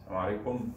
السلام عليكم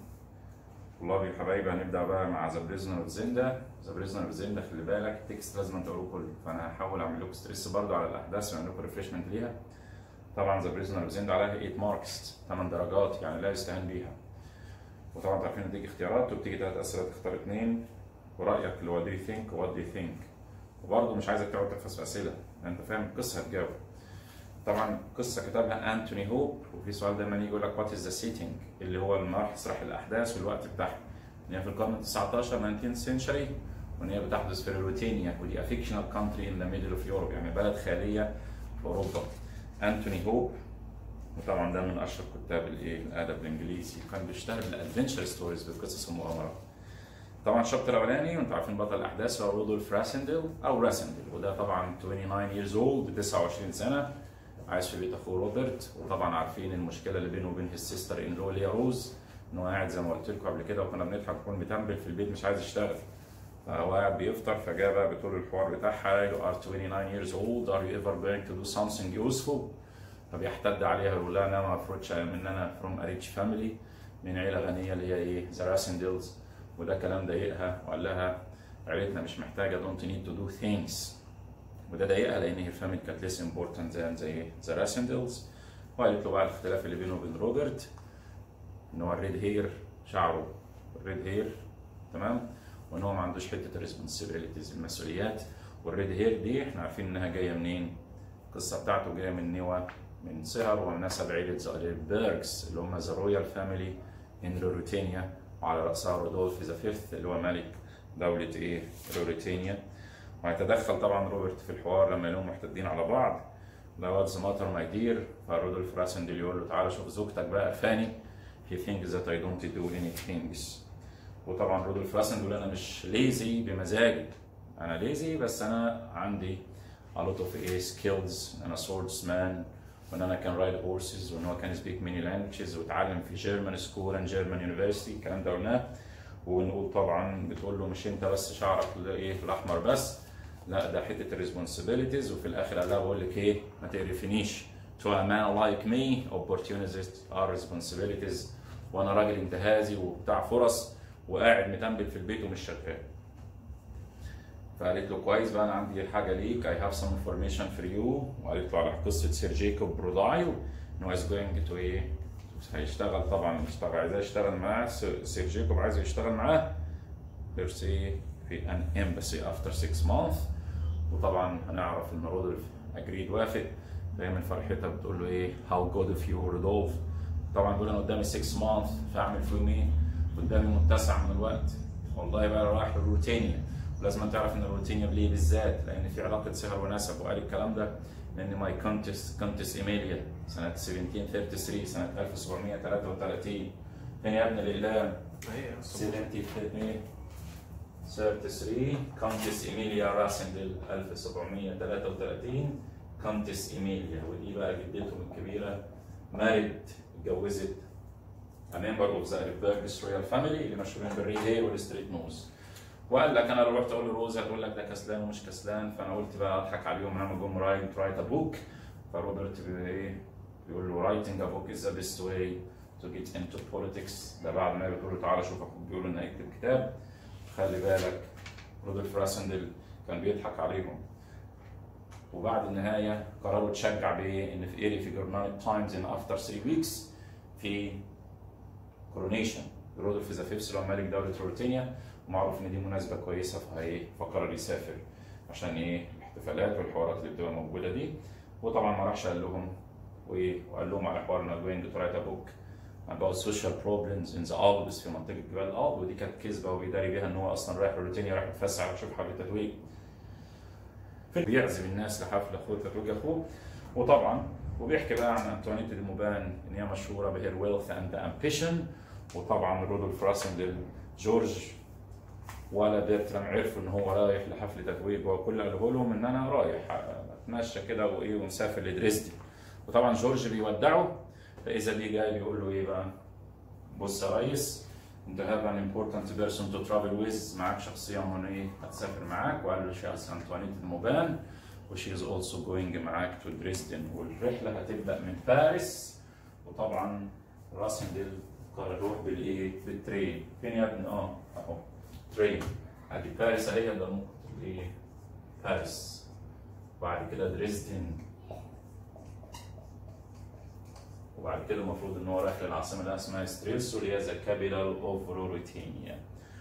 طلابي وحبايبي هنبدا بقى مع ذا بريزنر اوف زندا ذا بريزنر اوف زندا خلي بالك التكست لازم تقروه كله فانا هحاول اعمل لكم ستريس برضو على الاحداث واعمل لكم ريفرشمنت ليها طبعا ذا بريزنر اوف زندا عليها 8 ماركس 8 درجات يعني لا يستهان بيها وطبعا انتوا عارفين بتيجي اختيارات وبتيجي ثلاث اسئله تختار اثنين ورايك اللي هو دو يو ثينك وات دو يو ثينك وبرضه مش عايزك تقعد تحفظ في اسئله انت فاهم القصه هتجاوب طبعا قصه كتبها انتوني هوب وفي سؤال دايما يجي يقول لك وات از ذا سيتنج اللي هو المسرح الاحداث والوقت بتاعها ان هي في القرن ال 19 19th century وان هي بتحدث في روتينيا ودي افيكشنال كونتري ان ذا ميدل اوف يوروب يعني بلد خاليه في اوروبا انتوني هوب وطبعا ده من اشهر كتاب الايه الادب الانجليزي وكان بيشتهر بالادفنشر ستوريز بالقصص المغامرات طبعا الشابتر الاولاني وانتم عارفين بطل الاحداث هو رودولف راسندل او راسندل وده طبعا 29 years old 29 سنه عايش في بيت اخوه روبرت وطبعا عارفين المشكله اللي بينه وبين هيز سيستر ان لو اللي هي روز ان هو قاعد زي ما قلت لكم قبل كده وكنا بنضحك يكون متنبل في البيت مش عايز يشتغل فهو قاعد بيفطر فجاء بقى بتقول الحوار بتاعها you are 29 years old are you ever going to do something useful فبيحتد عليها ويقول لها انا ما المفروضش ان انا from a rich family من عيله غنيه اللي هي ايه ذا راسندلز وده كلام ضايقها وقال لها عيلتنا مش محتاجه don't need to do things وده ضايقها لان هي فاميلي كانت ليس امبورتنت زي زي ذا راسندلز وقالت له بقى الاختلاف اللي بينه وبين روبرت ان هو الريد هير شعره الريد هير تمام وان هو ما عندوش حته الريسبونسبيلتيز المسؤوليات والريد هير دي احنا عارفين انها جايه منين القصه بتاعته جايه من نيوا من صهر ونسب عيله زاليربرجز اللي هم ذا رويال فاميلي ان روتينيا وعلى راسها رودولف ذا فيفث اللي هو ملك دوله ايه روريتانيا وهيتدخل طبعا روبرت في الحوار لما يلاقوا محتدين على بعض ده واتس ماتر ماي دير فرودولف راسندل يقول له تعالى شوف زوجتك بقى فاني he thinks that I don't do any things وطبعا رودولف راسندل انا مش ليزي بمزاجي انا ليزي بس انا عندي a lot of ايه skills انا swordsman وان انا كان رايد هورسز وان هو كان سبيك ماني لانجوجز واتعلم في جيرمان سكول اند جيرمان يونيفرستي الكلام ده قلناه ونقول طبعا بتقول له مش انت بس شعرك ايه الاحمر بس لا ده حته الريسبونسبيلتيز وفي الاخر قال لها بقول لك ايه ما تقرفنيش to a man like me opportunities are responsibilities وانا راجل انتهازي وبتاع فرص وقاعد متنبل في البيت ومش شغال فقالت له كويس بقى انا عندي حاجه ليك I have some information for you وقالت له على قصه سير جيكوب برودايو ان هو is going to ايه هيشتغل طبعا يشتغل عايز يشتغل معاه سير جيكوب عايز يشتغل معاه بيرسي في ان امباسي افتر 6 مانث وطبعا هنعرف ان رودولف اجريد وافق فهي من فرحتها بتقول له ايه هاو جود اوف يو رودولف طبعا بيقول انا قدامي 6 مانث فاعمل فيهم ايه؟ قدامي متسع من الوقت والله بقى رايح للروتينيا ولازم تعرف ان الروتينيا ليه بالذات لان في علاقه صهر ونسب وقال الكلام ده لان ماي كونتس كونتس ايميليا سنه 1733 سنه 1733 فين يا ابن الاقلام؟ 1733 33 كونتس ايميليا راسندل 1733 كونتس ايميليا ودي بقى جدتهم الكبيره مارد اتجوزت a member of the Erberg's royal family اللي مشهورين بالريد هير والستريت نوز وقال لك انا لو رحت اقول لروز هتقول لك ده كسلان ومش كسلان فانا قلت بقى اضحك عليهم انا جم رايت رايت ا بوك فروبرت ايه بيقول له رايتنج ا بوك از ذا بيست واي تو جيت انتو بوليتكس ده بعد ما بتقول له تعالى شوف اخوك بيقول انه يكتب كتاب خلي بالك رودولف راسندل كان بيضحك عليهم وبعد النهايه قرروا تشجع بايه ان في ايري في جورنال تايمز ان افتر 3 ويكس في كورونيشن رودولف ذا فيفث اللي هو ملك دوله روتينيا ومعروف ان دي مناسبه كويسه فهي فقرر يسافر عشان ايه الاحتفالات والحوارات اللي بتبقى موجوده دي وطبعا ما راحش قال لهم وايه وقال لهم على حوار انه جوينج تو رايت ا بوك about social problems in the Alps في منطقه جبال الألب ودي كانت كذبه وبيداري بيها ان هو اصلا رايح روتينيا رايح يتفسح ويشوف حفله تتويج بيعزم الناس لحفل اخوه تتويج اخوه وطبعا وبيحكي بقى عن انطوانيت دي موبان ان هي مشهوره بهير ويلث اند امبيشن وطبعا رودولف راسندل جورج ولا بيرترام عرفوا ان هو رايح لحفل تتويج وكل قاله لهم ان انا رايح اتمشى كده وايه ومسافر لدريسدن وطبعا جورج بيودعه فاذا بيه جاي بيقول له ايه بقى بص يا ريس انت هاف ان امبورتنت بيرسون تو ترافل ويز معاك شخصيه من ايه هتسافر معاك وقال له شيخ انطوانيت الموبان وشي از اولسو جوينج معاك تو دريسدن والرحله هتبدا من باريس وطبعا راسندل اروح بالايه؟ بالترين فين يا ابني؟ اه اهو ترين ادي باريس اهي ده نقطة الايه؟ باريس وبعد كده دريسدن وبعد كده المفروض ان هو رايح للعاصمه اللي اسمها ستريلسو اللي هي ذا كابيتال اوف روريتانيا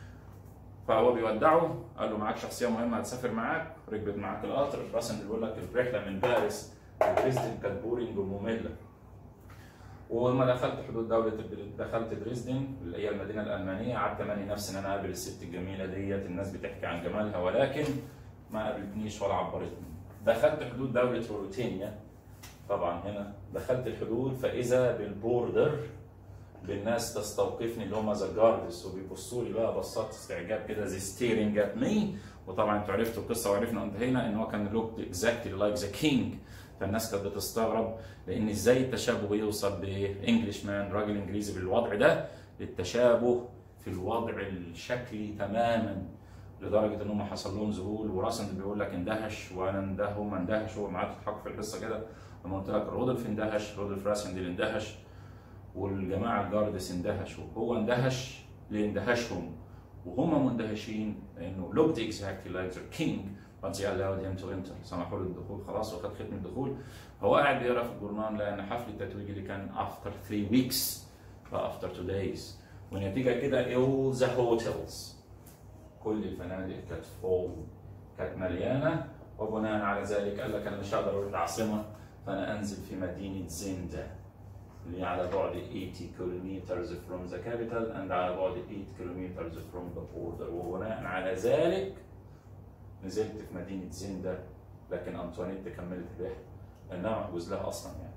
فهو بيودعه قال له معاك شخصيه مهمه هتسافر معاك ركبت معاك القطر راسن بيقول لك الرحله من باريس لدريسدن كانت بورينج وممله ولما دخلت حدود دوله دخلت دريسدن اللي هي المدينه الالمانيه قعدت اماني نفسي ان انا اقابل الست الجميله ديت الناس بتحكي عن جمالها ولكن ما قابلتنيش ولا عبرتني دخلت حدود دوله روتينيا طبعا هنا دخلت الحدود فاذا بالبوردر بالناس تستوقفني اللي هم ذا جاردس وبيبصوا لي بقى بصات استعجاب كده زي ستيرنج ات مي وطبعا انتوا عرفتوا القصه وعرفنا انتهينا ان هو كان لوك اكزاكتلي لايك ذا كينج فالناس كانت بتستغرب لان ازاي التشابه يوصل بانجلش مان راجل انجليزي بالوضع ده للتشابه في الوضع الشكلي تماما لدرجه ان هم حصل لهم ذهول وراسن بيقول لك اندهش وانا انده هم اندهشوا معاك تضحكوا في القصه كده لما قلت لك رودolf اندهش رودolf راسندل اندهش والجماعه الجاردس اندهشوا هو اندهش لاندهاشهم وهم مندهشين لانه looked exactly like their king but they allowed him to enter سمحوا له الدخول خلاص وخد ختم الدخول هو قاعد بيقرا في الجورنال لان حفل التتويج اللي كان after 3 weeks after 2 days والنتيجه كده all the hotels كل الفنادق كانت فول كانت مليانه وبناء على ذلك قال لك انا مش هقدر اروح العاصمه فانا انزل في مدينه زنده اللي على بعد 80 kilometers from the capital and على بعد 8 kilometers from the border وبناء على ذلك نزلت في مدينه زنده لكن انطوانيت كملت الرحله لانها محجوز لها اصلا يعني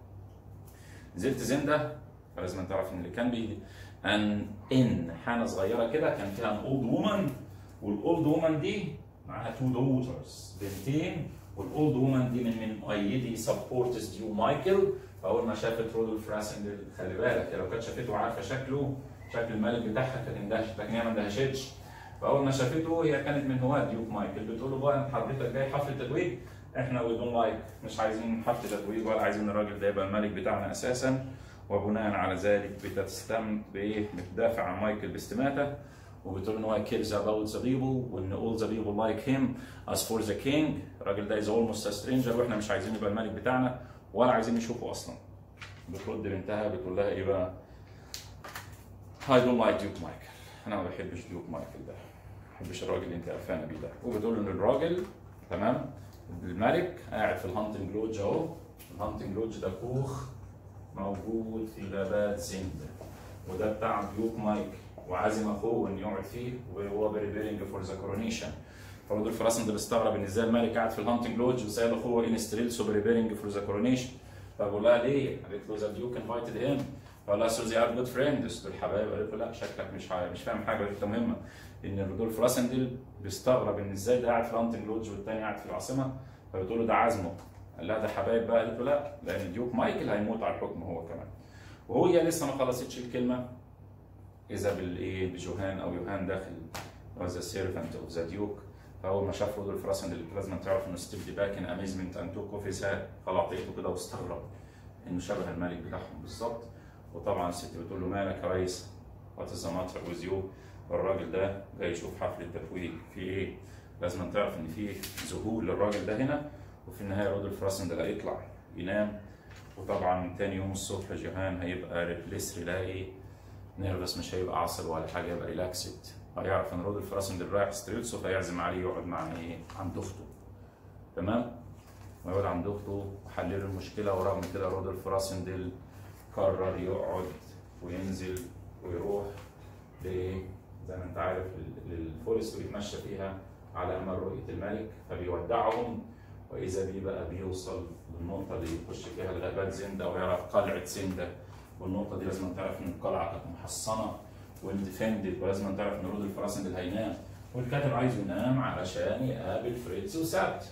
نزلت زنده فلازم تعرف ان اللي كان بي ان ان حانه صغيره كده كان فيها ان اولد وومن والاولد وومن دي معاها تو دوترز بنتين والاولد وومن دي من من مؤيدي سبورتس ديو مايكل فاول ما شافت رودولف راسندل خلي بالك لو كانت شافته وعارفه شكله شكل الملك بتاعها كانت اندهشت لكن هي ما اندهشتش فاول ما شافته هي كانت من هواة ديوك مايكل بتقول له بقى انت حضرتك جاي حفل تتويج احنا وي دون لايك مش عايزين حفل تتويج ولا عايزين الراجل ده يبقى الملك بتاعنا اساسا وبناء على ذلك بتستم بايه بتدافع عن مايكل باستماته وبتقول ان هو cares about the people وان all the people like him as for the king الراجل ده is almost a stranger واحنا مش عايزين يبقى الملك بتاعنا ولا عايزين نشوفه اصلا بترد بنتها بتقول لها ايه بقى I don't like Duke مايكل انا ما بحبش ديوك مايكل ده ما بحبش الراجل اللي انت قرفانه بيه ده وبتقول ان الراجل تمام الملك قاعد في الهانتنج لودج اهو الهانتنج لودج ده كوخ موجود في غابات زنده وده بتاع ديوك مايكل وعازم اخوه ان يقعد فيه وهو بريبيرنج فور ذا كورونيشن فرودولف راسندل استغرب ان ازاي الملك قاعد في الهانتنج لودج وسايب اخوه ان ستريلسو بريبيرنج فور ذا كورونيشن فبقول لها ليه؟ قالت له ذا ديوك انفايتد هيم فقال لها سو زي ار جود فريندز دول حبايب قالت له لا شكلك مش ع- مش فاهم حاجه قالت له مهمه ان رودولف راسندل بيستغرب ان ازاي ده قاعد في الهانتنج لودج والتاني قاعد في العاصمه فبتقول له ده عزمه قال لها ده حبايب بقى قالت له لا لان ديوك مايكل هيموت على الحكم هو كمان وهي لسه ما خلصتش الكلمه اذا بالايه بجوهان او يوهان داخل was a servant of the duke فاول ما شاف رودولف راسندل لازم تعرف انه ستيب باك ان اميزمنت ان توك اوف هيز هاد طلع طريقته كده واستغرب انه شبه الملك بتاعهم بالظبط وطبعا الست بتقول له مالك يا ريس وات از ذا ماتر ويز يو الراجل ده جاي يشوف حفل التتويج في ايه لازم تعرف ان في ذهول للراجل ده هنا وفي النهايه رودولف راسندل هيطلع ينام وطبعا تاني يوم الصبح جوهان هيبقى ريبليس ريلاقي نيرفس مش هيبقى عصب ولا حاجه يبقى ريلاكسد هيعرف ان رودولف راسندل رايح ستريلسو فيعزم عليه يقعد مع ايه عند اخته تمام ويقعد عند اخته وحللوا المشكله ورغم كده رودولف راسندل قرر يقعد وينزل ويروح ل زي ما انت عارف لل- للفورست ويتمشى فيها على امل رؤيه الملك فبيودعهم واذا بيه بقى بيوصل للنقطه اللي يخش فيها الغابات زنده ويعرف قلعه زنده والنقطه دي لازم تعرف ان القلعه كانت محصنه والديفندد ولازم تعرف ان رودولف راسندل هينام والكاتب عايز ينام علشان يقابل فريتز وسابت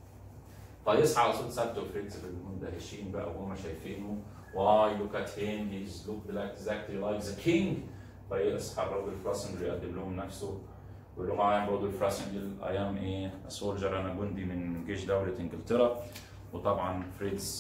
فيصحى على صوت سابت وفريتز مندهشين بقى وهم شايفينه واي لوك ات هيم هيز لوك لايك اكزاكتلي لايك ذا كينج فيصحى رودولف راسندل يقدم لهم نفسه ويقول لهم اي ام رودولف راسندل اي ام ايه سولجر انا جندي من جيش دوله انجلترا وطبعا فريتز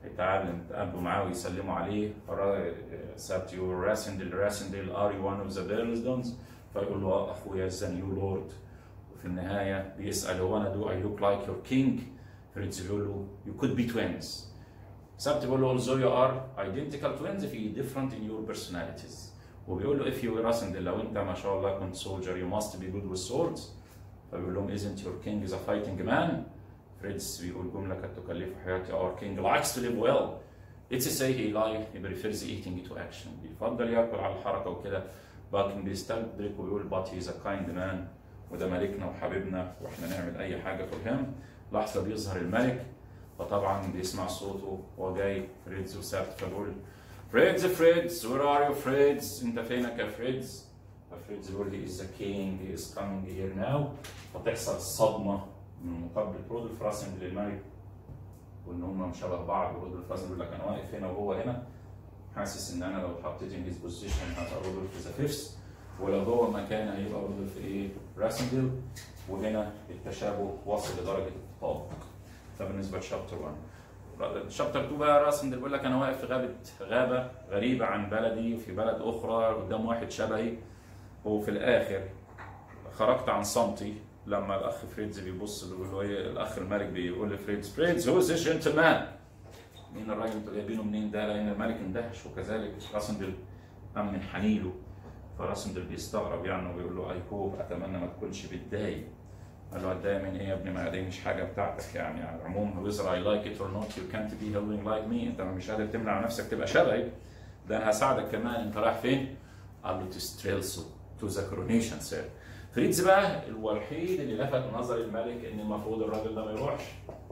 يتعلم يتقابلوا معاه ويسلموا عليه فرا- سبت يو راسندل راسندل ار يو وان اوف ذا بيرلزدونز فيقول له اه اخويا ذن يو لورد وفي النهايه بيسال هو انا دو اي لوك لايك يور كينج فريدز بيقول له يو كود بي توينز سبت بيقول له although you are identical twins في different in your personalities وبيقول له if you were راسندل لو انت ما شاء الله كنت soldier you must be good with swords فبيقول لهم isn't your king is a fighting man فريدز بيقول جملة قد تكلف حياتي our king likes to live well it's a say he like he prefers eating to action بيفضل ياكل على الحركة وكده لكن بيستدرك ويقول but he is a kind man وده ملكنا وحبيبنا واحنا نعمل اي حاجة for him لحظة بيظهر الملك فطبعا بيسمع صوته وهو جاي فريدز وسابت فبيقول فريدز فريدز where are you فريدز انت فينك يا فريدز ففريدز بيقول he is the king he is coming here now فتحصل صدمة من مقابلة رودولف راسن للملك وان هم شبه بعض ورودولف راسن بيقول لك انا واقف هنا وهو هنا حاسس ان انا لو اتحطيت ان هيز بوزيشن هبقى رودولف ذا فيفث ولو هو مكان هيبقى رودولف ايه راسندل وهنا التشابه وصل لدرجه التطابق ده بالنسبه لشابتر 1 شابتر 2 بقى راسندل بيقول لك انا واقف في غابه غابه غريبه عن بلدي في بلد اخرى قدام واحد شبهي وفي الاخر خرجت عن صمتي لما الاخ فريدز بيبص بيقول له ايه الاخ الملك بيقول لفريدز فريدز هو ذا جنتلمان مين الراجل انتوا جايبينه منين ده لان الملك اندهش وكذلك راسندل قام من حنيله فراسندل بيستغرب يعني وبيقول له اي هوب اتمنى ما تكونش بتضايق قال له اتضايق من ايه يا ابني ما دي مش حاجه بتاعتك يعني على العموم whether I like it or not you can't be helping like me انت مش قادر تمنع نفسك تبقى شبهي ده انا هساعدك كمان انت رايح فين؟ قال له to Strelso to the coronation sir فريدز بقى الوحيد اللي لفت نظر الملك ان المفروض الراجل ده ما يروحش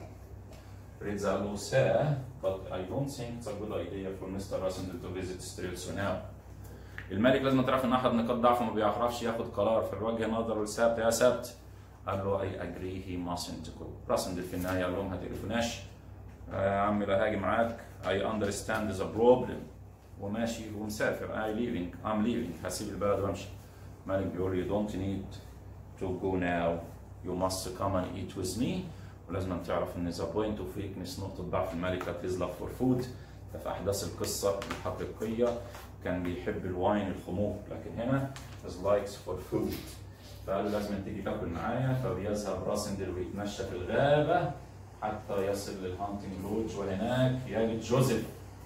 فريدز قال له sir but I don't think it's a good idea for Mr. Rassendel to visit Strelso now الملك لازم تعرف ان احد نقاط ضعفه ما بيعرفش ياخد قرار في الوجه نظره لسبت يا سبت قال له اي اجري هي mustn't go راسندل في النهايه قال لهم ما تقرفوناش آه، يا عمي لا هاجي معاك I understand the problem وماشي ومسافر I leaving I'm leaving هسيب البلد وامشي مالك بيقول لي don't need to go now you must come and eat with me ولازم تعرف ان the point of weakness نقطة ضعف الملك لا تزلق for food ده في أحداث القصة الحقيقية كان بيحب الواين الخمور لكن هنا his likes for food فقال له لازم تيجي تاكل معايا فبيذهب راسندل ويتمشى في الغابة حتى يصل للهانتنج لودج وهناك يجد جوزيف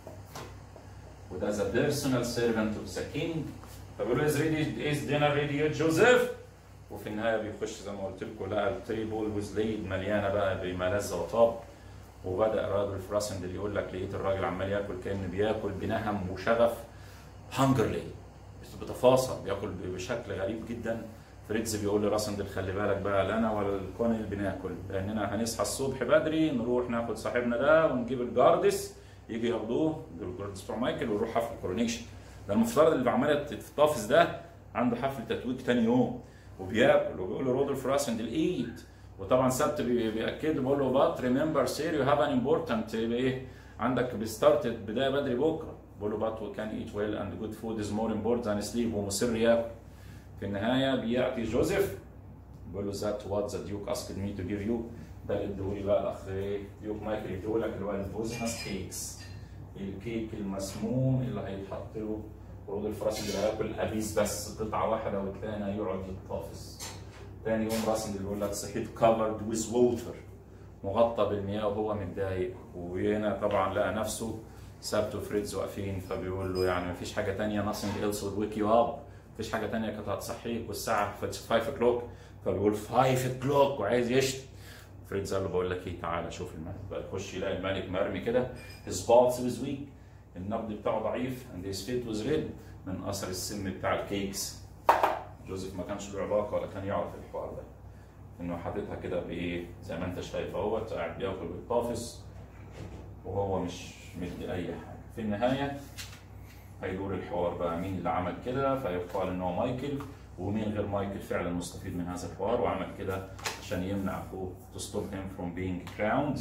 وده ذا بيرسونال سيرفنت اوف ذا كينج فبيقول له از ريدي از دينر ريدي يا جوزيف وفي النهايه بيخش زي ما قلت لكم لقى التيبل ويز ليد مليانه بقى بما لذ وطاب وبدا الراجل في راسندل يقول لك لقيت الراجل عمال ياكل كانه بياكل بنهم وشغف هانجرلي بتفاصل بياكل بشكل غريب جدا فريدز بيقول لراسندل خلي بالك بقى لا انا ولا الكونل بناكل لاننا هنصحى الصبح بدري نروح ناخد صاحبنا ده ونجيب الجاردس يجي ياخدوه الجاردس بتوع مايكل ويروح حفل الكورونيشن ده المفترض اللي عمال تتطافز ده عنده حفل تتويج تاني يوم وبياكل وبيقول له رودولف راسندل ايت وطبعا سبت بي- بياكد له بيقول له بات ريمبر سير يو هاف ان امبورتنت ايه عندك بيستارت بدايه بدري بكره بيقول له بات وكان ايت ويل اند جود فود از مور امبورتنت ذان سليب ومصر ياكل في النهايه بيعطي جوزيف بيقول له ذات وات ذا ديوك اسكد مي تو جيف يو ده اللي اديهولي بقى الاخ ايه ديوك مايكل يديهولك اللي هو البوزنس كيكس الكيك المسموم اللي هيتحط له ورود الفراش اللي هياكل ابيس بس قطعه واحده والتاني هيقعد يتطافس تاني يوم راسل بيقول لك صحيت كفرد ويز ووتر مغطى بالمياه وهو متضايق وهنا طبعا لقى نفسه سابت وفريدز واقفين فبيقول له يعني مفيش حاجه تانية nothing else will wake you up مفيش حاجه تانية كانت هتصحيك والساعه 5 o'clock فبيقول 5 o'clock وعايز يشتم فريدز قال له بقول لك ايه تعالى شوف الملك بقى يخش يلاقي الملك مرمي كده his pulse was weak النبض بتاعه ضعيف and his feet was red من اثر السم بتاع الكيكس جوزيف ما كانش له علاقه ولا كان يعرف الحوار ده انه حاططها كده بايه زي ما انت شايف اهوت قاعد بياكل بالطافس وهو مش مدي اي حاجه في النهايه هيدور الحوار بقى مين اللي عمل كده فيقال ان هو مايكل ومين غير مايكل فعلا مستفيد من هذا الحوار وعمل كده عشان يمنع اخوه to stop him from being crowned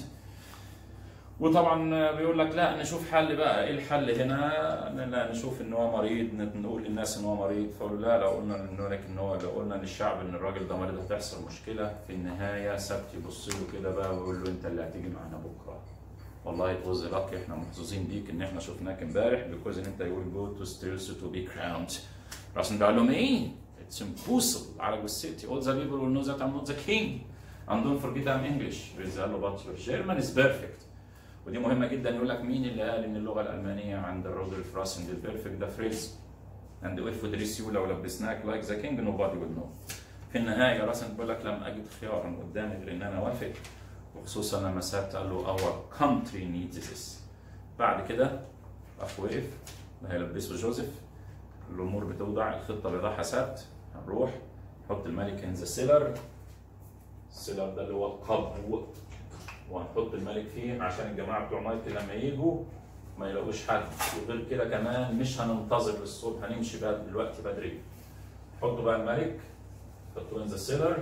وطبعا بيقول لك لا نشوف حل بقى ايه الحل هنا لا نشوف ان هو مريض نقول للناس ان هو مريض فقالوا لا لو قلنا انه لك ان هو لو قلنا للشعب ان الراجل ده مريض هتحصل مشكله في النهايه سبت يبص له كده بقى ويقول له انت اللي هتيجي معانا بكره والله it was lucky احنا محظوظين بيك ان احنا شفناك امبارح because ان انت you will go to Strelso to be crowned راسن قال لهم ايه it's impossible على جثتي all the people will know that I'm not the king and don't forget I'm English فريدز قال له but your German is perfect ودي مهمه جدا يقول لك مين اللي قال ان اللغه الالمانيه عند رودولف راسن البيرفكت ده فريدز and if we dress you لو لبسناك like the king nobody will know في النهايه راسن بيقول لك لم اجد خيارا قدامي غير ان انا اوافق وخصوصا لما سابت قال له our country needs this بعد كده راح وقف هيلبسه جوزيف الامور بتوضع الخطه بيضعها ثابت هنروح نحط الملك ان ذا سيلر السيلر ده اللي هو القبو وهنحط الملك فيه عشان الجماعه بتوع مايكل لما يجوا ما يلاقوش حد وغير كده كمان مش هننتظر للصبح هنمشي بقى دلوقتي بدري حطوا بقى الملك حطوه ان ذا سيلر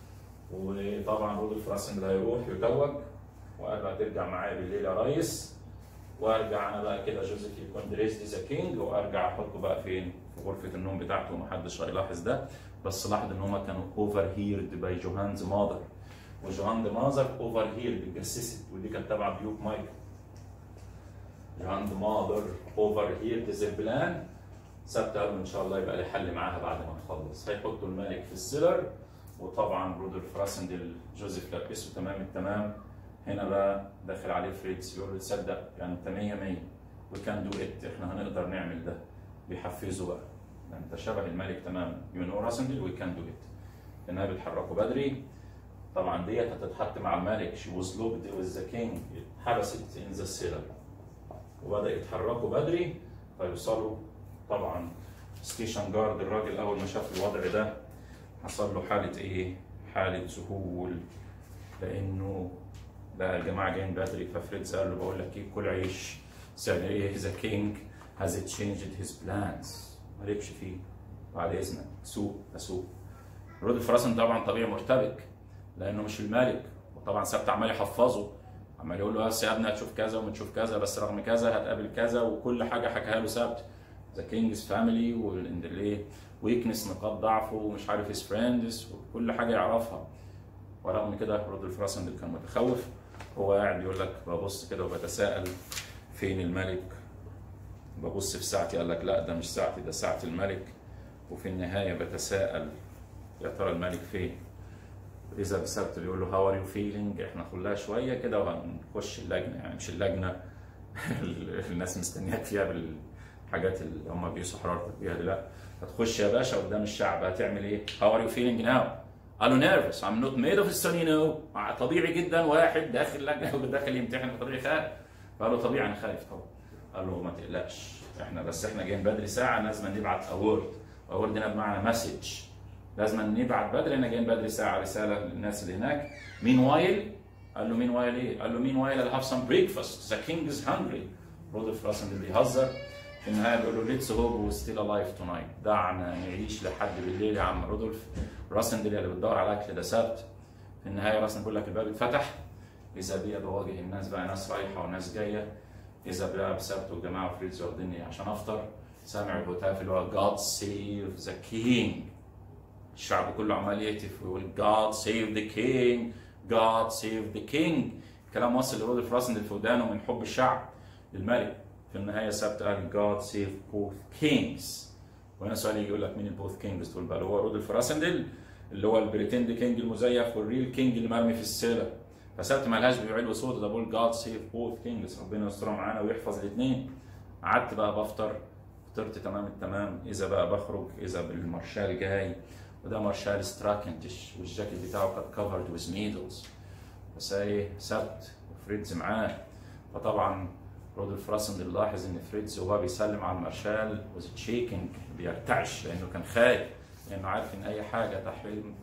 وطبعا رودولف راسنج هيروح يتوج وارجع ترجع معايا بالليل يا ريس وارجع انا بقى كده جوزيف يكون دريسد ذا كينج وارجع احطه بقى فين؟ في غرفه النوم بتاعته ومحدش هيلاحظ ده بس لاحظ ان هم كانوا اوفر هيرد باي جوهانز ماذر وجوهاند ماذر اوفر هيرد اتجسست ودي كانت تبع بيوك مايكل جوهاند ماذر اوفر هيرد ذا بلان سبت قالوا ان شاء الله يبقى لي حل معاها بعد ما نخلص هيحطوا الملك في السيلر وطبعا رودولف راسندل جوزيف لبسه تمام التمام هنا بقى داخل عليه فريدز يقول له تصدق يعني انت 100 100 وي كان دو ات احنا هنقدر نعمل ده بيحفزه بقى ده انت شبه الملك تماما يو نو راسندل وي كان دو ات لانها بتحركوا بدري طبعا ديت هتتحط مع الملك شي واز لوبد ويز ذا كينج اتحبست ان ذا سيلر وبدا يتحركوا بدري فيوصلوا طبعا ستيشن جارد الراجل اول ما شاف الوضع ده حصل له حاله ايه؟ حاله ذهول لانه بقى الجماعه جايين بدري ففريدز قال له بقول لك ايه كل عيش سأل ايه ذا كينج هاز تشينجد هيز بلانز مالكش فيه بعد اذنك سوق اسوق رودولف راسن طبعا طبيعي مرتبك لانه مش الملك وطبعا ثابت عمال يحفظه عمال يقول له بس يا ابني هتشوف كذا ومتشوف كذا بس رغم كذا هتقابل كذا وكل حاجه حكاها له ثابت ذا كينجز فاميلي والايه ويكنس نقاط ضعفه ومش عارف هيز فريندز وكل حاجه يعرفها ورغم كده رودولف راسن اللي كان متخوف هو قاعد يقول لك ببص كده وبتساءل فين الملك ببص في ساعتي قال لك لا ده مش ساعتي ده ساعة الملك وفي النهاية بتساءل يا ترى الملك فين إذا بسبت بيقول له هاو ار يو فيلينج احنا كلها شوية كده وهنخش اللجنة يعني مش اللجنة الناس مستنياك فيها بالحاجات اللي هم بيقيسوا حرارتك بيها دي لا هتخش يا باشا قدام الشعب هتعمل ايه؟ هاو ار يو فيلينج ناو؟ قال له نيرفس ام نوت ميد اوف ستون يو نو طبيعي جدا واحد داخل لجنه داخل يمتحن طبيعي خايف فقال له طبيعي انا خايف طبعا قال له ما تقلقش احنا بس احنا جايين بدري ساعه لازم نبعت اوورد اوورد هنا بمعنى مسج لازم نبعت بدري انا جايين بدري ساعه رساله للناس اللي هناك مين وايل قال له مين وايل ايه؟ قال له مين وايل I'll have some breakfast the king is hungry رودولف راسن اللي بيهزر في النهايه بيقول له ليتس هوب و ستيل الايف تونايت دعنا نعيش لحد بالليل يا عم رودولف راسندل اللي بتدور على اكل ده سبت في النهايه راسن بيقول لك الباب اتفتح اذا بيا بواجه الناس بقى ناس رايحه وناس جايه اذا بقى بسبت والجماعه فريدز واخديني عشان افطر سامع الهتاف اللي هو God save the king الشعب كله عمال يهتف ويقول God save the king God save the king كلام وصل لرودولف راسندل في ودانه من حب الشعب للملك في النهايه سبت قال God save both kings وهنا سؤال يجي يقول لك مين البوث كينجز دول بقى اللي هو رودولف راسندل اللي هو البريتند كينج المزيف والريل كينج اللي مرمي في السيلة فسبت مالهاش بيعلو صوت ده بقول جاد سيف بوث كينجز ربنا يسترها معانا ويحفظ الاثنين قعدت بقى بفطر فطرت تمام التمام اذا بقى بخرج اذا بالمارشال جاي وده مارشال ستراكنتش والجاكيت بتاعه كان كفرد ويز نيدلز بس ايه سبت وفريدز معاه فطبعا رودولف راسن لاحظ ان فريدز وهو بيسلم على المارشال وز تشيكنج بيرتعش لانه كان خايف لانه عارف ان اي حاجه تحريم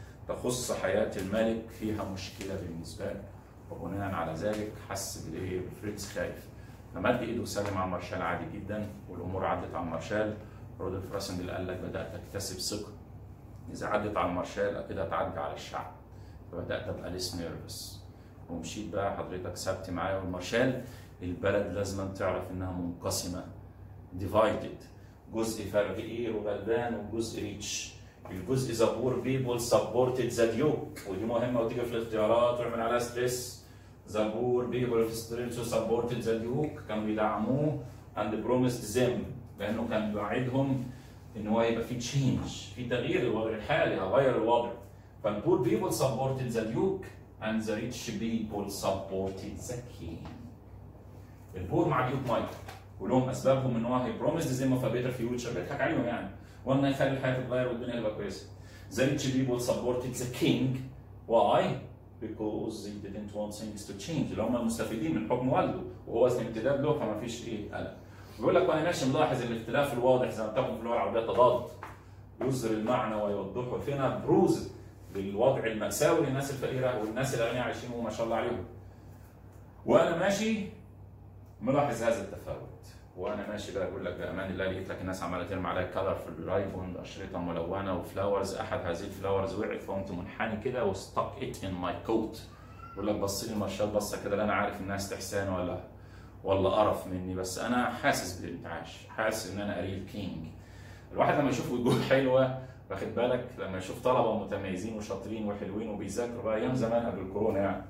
تخص حياه الملك فيها مشكله بالنسبه له وبناء على ذلك حس بالايه فريدز خايف فمد ايده وسلم على المارشال عادي جدا والامور عدت على المارشال رودولف راسن قال لك بدات اكتسب ثقه اذا عدت على المارشال اكيد هتعدي على الشعب فبدات ابقى ليس نيرفس ومشيت بقى حضرتك سبت معايا والمارشال البلد لازم تعرف انها منقسمه ديفايدد جزء فقير وغلبان وجزء ريتش الجزء ذا بور بيبول سبورتد ذا ديوك ودي مهمه وتيجي في الاختيارات ويعمل عليها ستريس the poor people of Strelitz supported the duke كانوا بيدعموه and promised them لانه كان بيوعدهم ان هو يبقى في تشينج في تغيير الوضع الحالي هغير الوضع فالبور people supported the duke and the rich people supported the king البور مع ديوك مايكل ولهم اسبابهم ان هو هي بروميسد زي في بيتر فيوتشر بيضحك عليهم يعني وانه يخلي الحياه تتغير والدنيا تبقى كويسه The rich people supported the king why? Because they didn't want things to change اللي هم المستفيدين من حكم والده وهو امتداد له فما فيش ايه قلق بيقول لك وانا ماشي ملاحظ الاختلاف الواضح زي ما بتاخد في اللغه العربيه تضاد يظهر المعنى ويوضحه فينا بروز للوضع المأساوي للناس الفقيره والناس الاغنياء عايشين وما شاء الله عليهم. وانا ماشي ملاحظ هذا التفاوت وانا ماشي بقى اقول لك بامان الله لقيت لك الناس عماله ترمي عليا كلر في الرايبون اشرطه ملونه وفلاورز احد هذه الفلاورز وقعت فقمت منحني كده وستك ات ان ماي كوت بقول لك بص لي المارشال بصه كده لا انا عارف الناس تحسان ولا ولا قرف مني بس انا حاسس بالانتعاش حاسس ان انا قليل كينج الواحد لما يشوف وجوه حلوه واخد بالك لما يشوف طلبه متميزين وشاطرين وحلوين وبيذاكروا بقى ايام زمان قبل الكورونا يعني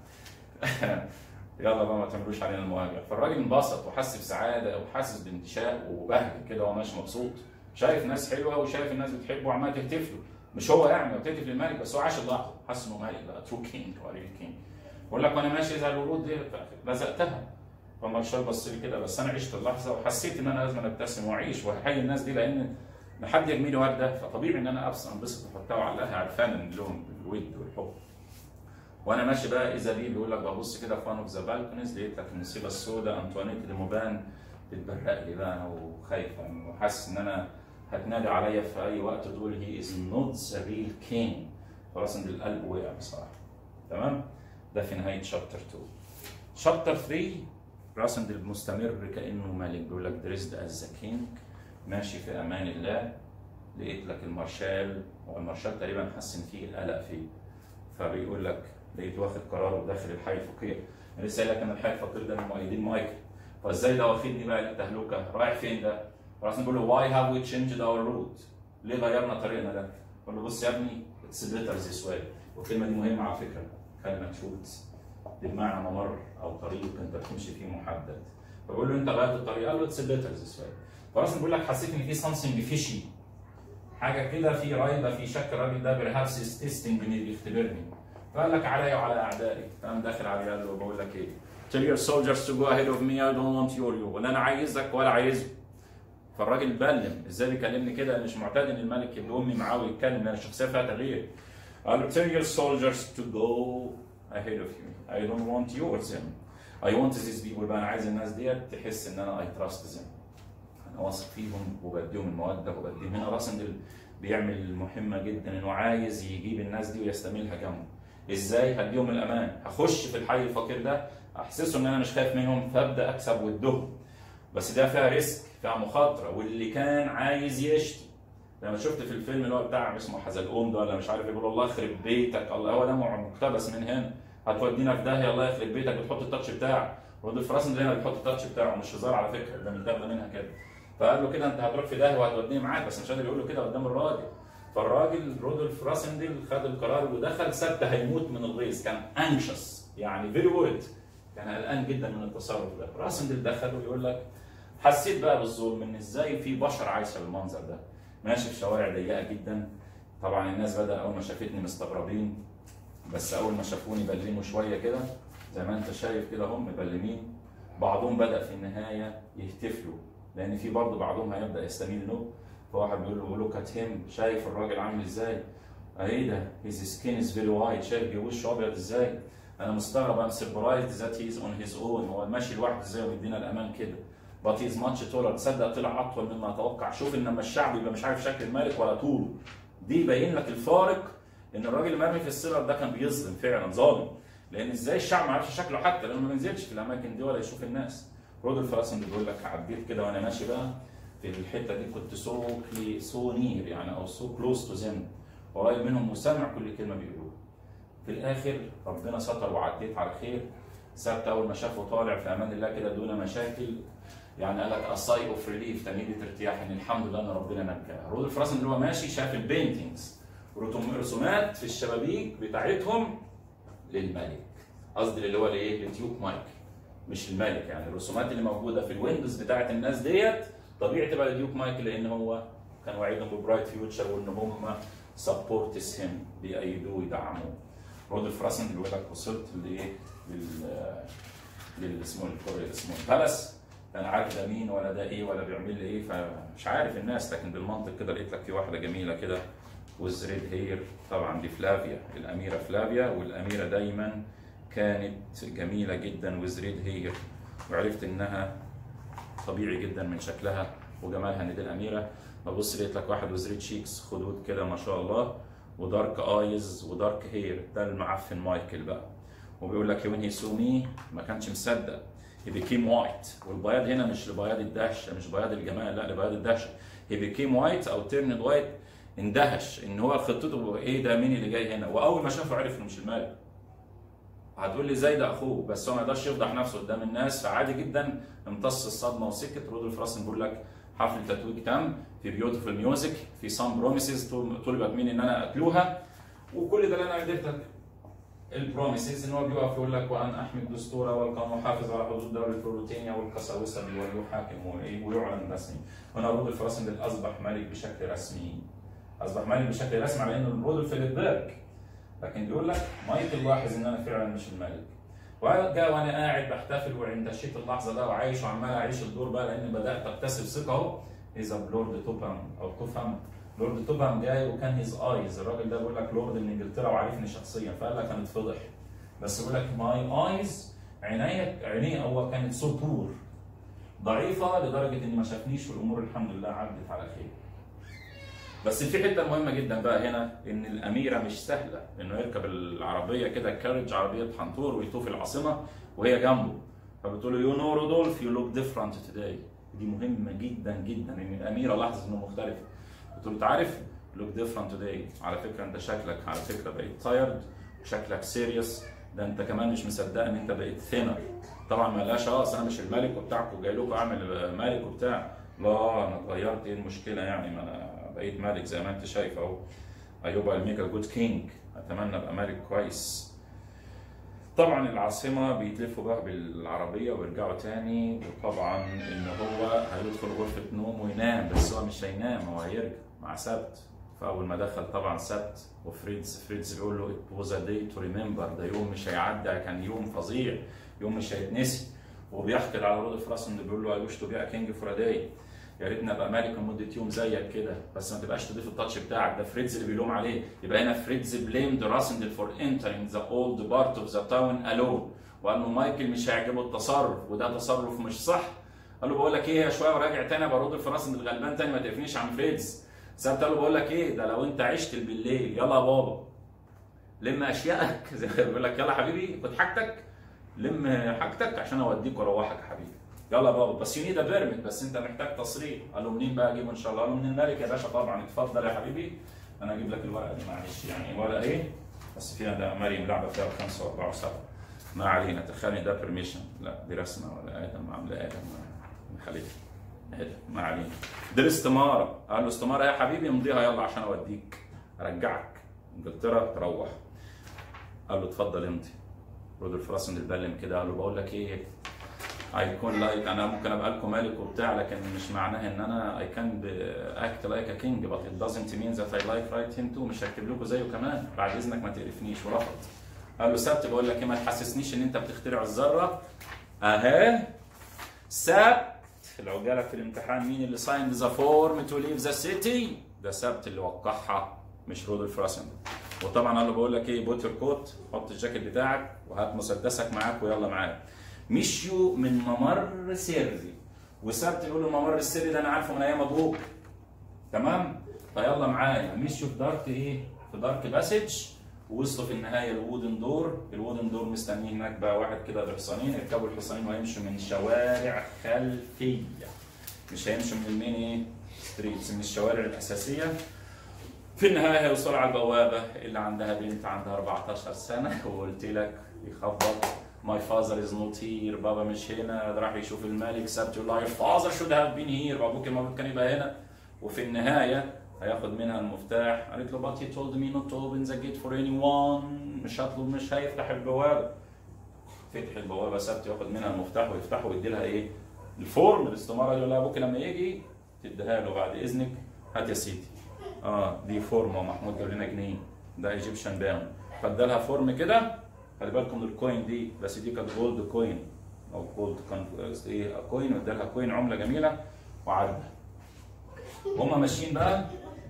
يلا بقى ما تعملوش علينا المواجع فالراجل انبسط وحس بسعاده وحاسس بانتشاء وبهجه كده وهو ماشي مبسوط شايف ناس حلوه وشايف الناس بتحبه وعمال تهتف له مش هو يعني بتهتف للملك بس هو عاش اللحظه حس انه ملك بقى ترو كينج وريل كينج بقول لك وانا ماشي زي الورود دي لزقتها فالمارشال بص لي كده بس انا عشت اللحظه وحسيت ان انا لازم ابتسم واعيش واحيي الناس دي لان ان حد يرمي لي ورده فطبيعي ان انا ابص انبسط واحطها وعلقها عرفان لهم بالود والحب وانا ماشي بقى اذا بيه بيقول لك ببص كده في وان اوف ذا بالكونيز لقيت لك المصيبه السوداء انطوانيت دي موبان بتبرق لي بقى وخايفه وحاسس ان انا هتنادي عليا في اي وقت تقول هي از نوت ذا ريل كينج خلاص ان القلب وقع بصراحه تمام ده في نهايه شابتر 2 شابتر 3 راسندل مستمر كانه ملك بيقول لك دريزد از ذا كينج ماشي في امان الله لقيت لك المارشال والمارشال تقريبا حس ان فيه قلق فيه فبيقول لك لقيت واخد قرار داخل الحي الفقير انا لسه قايل لك ان الحي الفقير ده من مؤيدين مايكل فازاي ده واخدني بقى للتهلكه رايح فين ده؟ فراس بيقول له واي هاف وي تشينجد اور روت ليه غيرنا طريقنا ده؟ بقول له بص يا ابني اتس بيتر ذيس واي والكلمه دي مهمه على فكره كلمه شوت بمعنى ممر او طريق انت بتمشي فيه محدد فبقول له انت غيرت الطريق قال له اتس بيتر ذيس واي فراس بيقول لك حسيت ان في سمثينج فيشي حاجه كده في رايبه في شك الراجل ده بيرهابس از تيستنج بيختبرني فقال لك عليا وعلى اعدائي فقام داخل عليه قال له بقول لك ايه tell your soldiers to go ahead of me I don't want your you ولا انا عايزك ولا عايزه فالراجل بلم ازاي بيكلمني كده مش معتاد ان الملك يبقى امي معاه ويتكلم لان الشخصيه فيها تغيير قال له tell your soldiers to go ahead of you I don't want yours them I want these people بقى انا عايز الناس ديت تحس ان انا I trust them انا واثق فيهم وبديهم الموده وبديهم هنا راسندل بيعمل مهمه جدا انه عايز يجيب الناس دي ويستميلها جنبه ازاي هديهم الامان هخش في الحي الفقير ده احسسه ان انا مش خايف منهم فابدا اكسب ودهم بس ده فيها ريسك فيها مخاطره واللي كان عايز يشتي لما شفت في الفيلم اللي هو بتاع اسمه حزلقوم ده ولا مش عارف يقول الله يخرب بيتك الله هو ده مقتبس من هنا هتودينا في داهيه الله يخرب بيتك بتحط التاتش بتاعك رودولف راسن هنا بيحط التاتش بتاعه مش هزار على فكره ده متاخده منها كده فقال له كده انت هتروح في داهيه وهتوديني معاك بس مش قادر يقول له كده قدام الراجل فالراجل رودولف راسندل خد القرار ودخل سبت هيموت من الغيظ كان انشس يعني فيري وورد كان قلقان جدا من التصرف ده راسندل دخل ويقول لك حسيت بقى بالظلم ان ازاي في بشر عايشه بالمنظر ده ماشي في شوارع ضيقه جدا طبعا الناس بدا اول ما شافتني مستغربين بس اول ما شافوني بلموا شويه كده زي ما انت شايف كده هم مبلمين بعضهم بدا في النهايه يهتفلوا لان في برضه بعضهم هيبدا يستميل له فواحد بيقول له لوك ات هيم شايف الراجل عامل ازاي؟ ايه ده؟ هيز سكين از فيري وايت شايف وشه ابيض ازاي؟ انا مستغرب ام سربرايز ذات هيز اون هيز اون هو ماشي لوحده ازاي ومدينا الامان كده بات هيز ماتش تولر تصدق طلع اطول مما اتوقع شوف ان لما الشعب يبقى مش عارف شكل الملك ولا طوله دي يبين لك الفارق ان الراجل المرمي في السيلر ده كان بيظلم فعلا ظالم لان ازاي الشعب ما عرفش شكله حتى لانه ما بينزلش في الاماكن دي ولا يشوف الناس رودولف راسن بيقول لك عديت كده وانا ماشي بقى في الحته دي كنت سو كلي سو نير يعني او سو كلوز تو زم قريب منهم وسامع كل كلمه بيقولوها في الاخر ربنا ستر وعديت على خير سبت اول ما شافه طالع في امان الله كده دون مشاكل يعني قال لك اصاي اوف ريليف تميدة ارتياح ان الحمد لله ان ربنا نجاه رودولف راسن اللي هو ماشي شاف البينتينجز رسومات في الشبابيك بتاعتهم للملك قصدي اللي هو الايه الديوك مايكل مش الملك يعني الرسومات اللي موجوده في الويندوز بتاعت الناس ديت طبيعي تبقى لديوك مايكل لان هو كان وعيدهم ببرايت فيوتشر وان هم سبورتس هيم بيأيدوه ويدعموه رودولف راسن بيقول لك وصلت لايه لل لل اسمه الكوري اسمه البالاس انا عارف ده مين ولا ده ايه ولا بيعمل لي ايه فمش عارف الناس لكن بالمنطق كده لقيت لك في واحده جميله كده وز ريد هير طبعا دي فلافيا الاميره فلافيا والاميره دايما كانت جميله جدا وز ريد هير وعرفت انها طبيعي جدا من شكلها وجمالها ان دي الاميره ببص لقيت لك واحد وز ريد شيكس خدود كده ما شاء الله ودارك ايز ودارك هير ده المعفن مايكل بقى وبيقول لك وين هي سو مي ما كانش مصدق هي بيكيم وايت والبياض هنا مش لبياض الدهشه مش بياض الجمال لا لبياض الدهشه هي بيكيم وايت او تيرند وايت اندهش ان هو خطته ايه ده مين اللي جاي هنا واول ما شافه عرف انه مش الملك هتقول لي ازاي ده اخوه بس هو ما يقدرش يفضح نفسه قدام الناس فعادي جدا امتص الصدمه وسكت رودولف راسن بيقول لك حفل تتويج تم في بيوتيفول ميوزك في سام بروميسز طلبت مني ان انا اتلوها وكل ده اللي انا قدرت البروميسز ان هو بيقف يقول لك وان احمي الدستور والقانون محافظ على حدود دوله بروتينيا والقساوسه بيولوه حاكم وايه ويعلن رسمي هنا رودولف راسن اصبح ملك بشكل رسمي اصبح ملك بشكل رسمي على انه رودولف فيليبرج لكن بيقول لك مايكل لاحظ ان انا فعلا مش الملك وجاء وانا قاعد بحتفل وعندشيت اللحظه ده وعايش وعمال اعيش الدور بقى لان بدات اكتسب ثقه اهو اذا لورد توبام او توفام لورد توبام جاي وكان هيز ايز الراجل ده بيقول لك لورد من انجلترا وعارفني شخصيا فقال لك هنتفضح بس بيقول لك ماي ايز عينيا عينيه هو كانت سو بور ضعيفه لدرجه ان ما شافنيش والامور الحمد لله عدت على خير بس في حته مهمه جدا بقى هنا ان الاميره مش سهله انه يركب العربيه كده كارج عربيه حنطور ويطوف العاصمه وهي جنبه فبتقول له يو نو رودولف يو لوك ديفرنت توداي دي مهمه جدا جدا ان الاميره لاحظت انه مختلف بتقول له انت عارف لوك ديفرنت توداي على فكره انت شكلك على فكره بقيت تايرد وشكلك سيريس ده انت كمان مش مصدق ان انت بقيت ثينر طبعا ما قالهاش اه انا مش الملك وبتاعكم جاي لكم اعمل ملك وبتاع لا انا اتغيرت ايه المشكله يعني ما انا بقيت ملك زي ما انت شايف اهو ايوب الميك جود كينج اتمنى ابقى ملك كويس طبعا العاصمة بيتلفوا بقى بالعربية ويرجعوا تاني وطبعا ان هو هيدخل غرفة نوم وينام بس هو مش هينام هو هيرجع مع سبت فأول ما دخل طبعا سبت وفريدز فريدز بيقول له it was a day to remember ده يوم مش هيعدي كان يوم فظيع يوم مش هيتنسي وبيحقد على رودولف راسن بيقول له I wish to be a king for a day يا ريتني ابقى ملك لمده يوم زيك كده بس ما تبقاش تضيف التاتش بتاعك ده فريدز اللي بيلوم عليه يبقى هنا فريدز بليمد راسندل فور انترينج ذا اولد بارت اوف ذا تاون الون وانه مايكل مش هيعجبه التصرف وده تصرف مش صح قال له بقول لك ايه شويه وراجع تاني ابقى رودولف راسندل غلبان تاني ما تقفنيش عن فريدز سابت قال له بقول لك ايه ده لو انت عشت بالليل يلا يا بابا لم اشيائك زي ما بيقول لك يلا حبيبي خد حاجتك لم حاجتك عشان اوديك واروحك يا حبيبي يلا يا بابا بس يو نيد بيرمت بس انت محتاج تصريح قال له منين بقى اجيبه ان شاء الله قال له من الملك يا باشا طبعا اتفضل يا حبيبي انا اجيب لك الورقه دي معلش يعني ورقه ايه بس فيها ده مريم لعبه فيها خمسه واربعه وسبعه ما علينا تخيل ده بيرميشن لا دي رسمه ولا ادم عامله ادم خليفه ادم ما علينا دي الاستماره قال له استماره يا حبيبي امضيها يلا عشان اوديك ارجعك انجلترا تروح قال له اتفضل امضي رودولف راسن اتبلم كده قال له بقول لك ايه هيكون لايك انا ممكن ابقى لكم ملك وبتاع لكن مش معناها ان انا اي كان اكت لايك ا كينج but it doesn't mean that I like right him too مش هكتب لكم زيه كمان بعد اذنك ما تقرفنيش ورفض قال له سبت بقول لك ايه ما تحسسنيش ان انت بتخترع الذره اهي سبت العجاله في الامتحان مين اللي ساين ذا فورم تو ليف ذا سيتي ده سبت اللي وقعها مش رودولف راسن وطبعا قال له بقول لك ايه بوت يور كوت حط الجاكيت بتاعك وهات مسدسك معاك ويلا معاك مشيوا من ممر سري وسبت يقول له الممر السري ده انا عارفه من ايام ابوك تمام فيلا معايا مشوا في دارك ايه في دارك باسج ووصلوا في النهايه الوودن دور الوودن دور مستنيه هناك بقى واحد كده بحصانين يركبوا الحصانين ويمشوا من شوارع خلفيه مش هيمشوا من المين ايه ستريتس من الشوارع الاساسيه في النهايه هيوصلوا على البوابه اللي عندها بنت عندها 14 سنه وقلت لك يخبط ماي فازر از نوت هير بابا مش هنا راح يشوف الملك سبت يقول له يور فازر شود هاف بين هير ابوك المفروض كان يبقى هنا وفي النهايه هياخد منها المفتاح قالت له but he told me not to open the gate for anyone مش هطلب مش هيفتح البوابه فتح البوابه سبت ياخد منها المفتاح ويفتحه ويدي لها ايه الفورم الاستماره يقول لها ابوك لما يجي تديها له بعد اذنك هات يا سيدي اه دي فورم ومحمود جاب لنا جنيه ده ايجيبشن باون فادالها فورم كده خلي بالكم من الكوين دي بس دي كانت جولد كوين او جولد كان ايه كوين وادالها كوين عمله جميله وعدى هما ماشيين بقى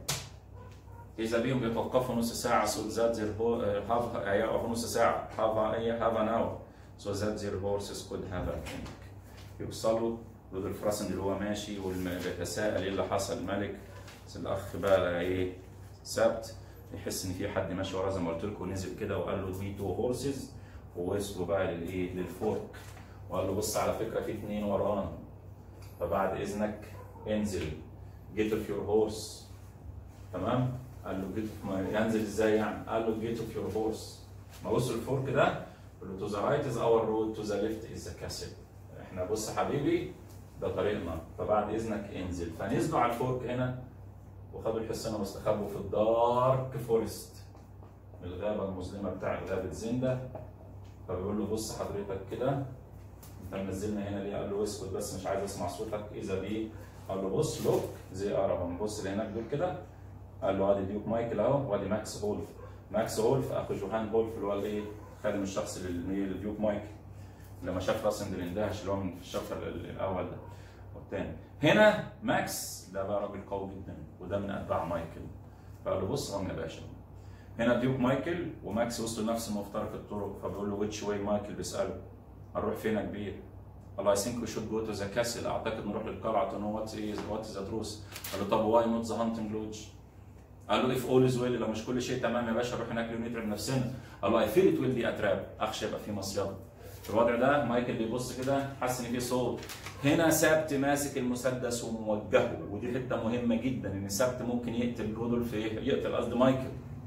اذا بيهم بيتوقفوا نص ساعه سو ذات زير هاف هيقفوا نص ساعه هاف ايه هاف ان اور سو ذات زير هورسز كود هاف ا يوصلوا ضد الفراسن اللي هو ماشي وبيتساءل ايه اللي حصل الملك بس الاخ بقى ايه سبت يحس ان في حد ماشي وراه زي ما قلت لكم نزل كده وقال له دي تو هورسز ووصلوا بقى للايه للفورك وقال له بص على فكره في اثنين ورانا فبعد اذنك انزل جيت اوف يور هورس تمام قال له جيت اوف ينزل ازاي يعني قال له جيت اوف يور هورس ما بص الفورك ده قال له تو ذا رايت از اور رود تو ذا ليفت از ذا كاسل احنا بص يا حبيبي ده طريقنا فبعد اذنك انزل فنزلوا على الفورك هنا وخدوا الحصانه واستخبوا في الدارك فورست الغابه المظلمه بتاع غابه زنده فبيقول له بص حضرتك كده انت منزلنا هنا ليه؟ قال له اسكت بس مش عايز اسمع صوتك اذا بيه قال له بص لوك زي ارهم بص اللي هناك دول كده قال له ادي ديوك مايكل اهو وادي ماكس هولف ماكس هولف اخو جوهان هولف اللي هو الايه خادم الشخص لديوك مايكل لما شاف راسندل اندهش اللي هو من الشابتر الاول ده والثاني هنا ماكس ده بقى راجل قوي جدا وده من اتباع مايكل فقال له بص هم يا باشا هنا ديوك مايكل وماكس وصلوا لنفس مفترق الطرق فبيقول له ويتش واي مايكل بيساله هنروح فين يا كبير؟ قال له اي ثينك وي شود جو تو ذا كاسل اعتقد نروح للقلعه تو نو وات از وات از ذا تروث قال له طب واي نوت ذا هانتنج لودج؟ قال له اف اول از ويل لو مش كل شيء تمام يا باشا نروح هناك ونتعب نفسنا قال له اي فيل ات ويل بي اتراب اخشى يبقى في مصيده في الوضع ده مايكل بيبص كده حس ان في صوت هنا سبت ماسك المسدس وموجهه ودي حته مهمه جدا ان سبت ممكن يقتل رودولف يقتل قصدي مايكل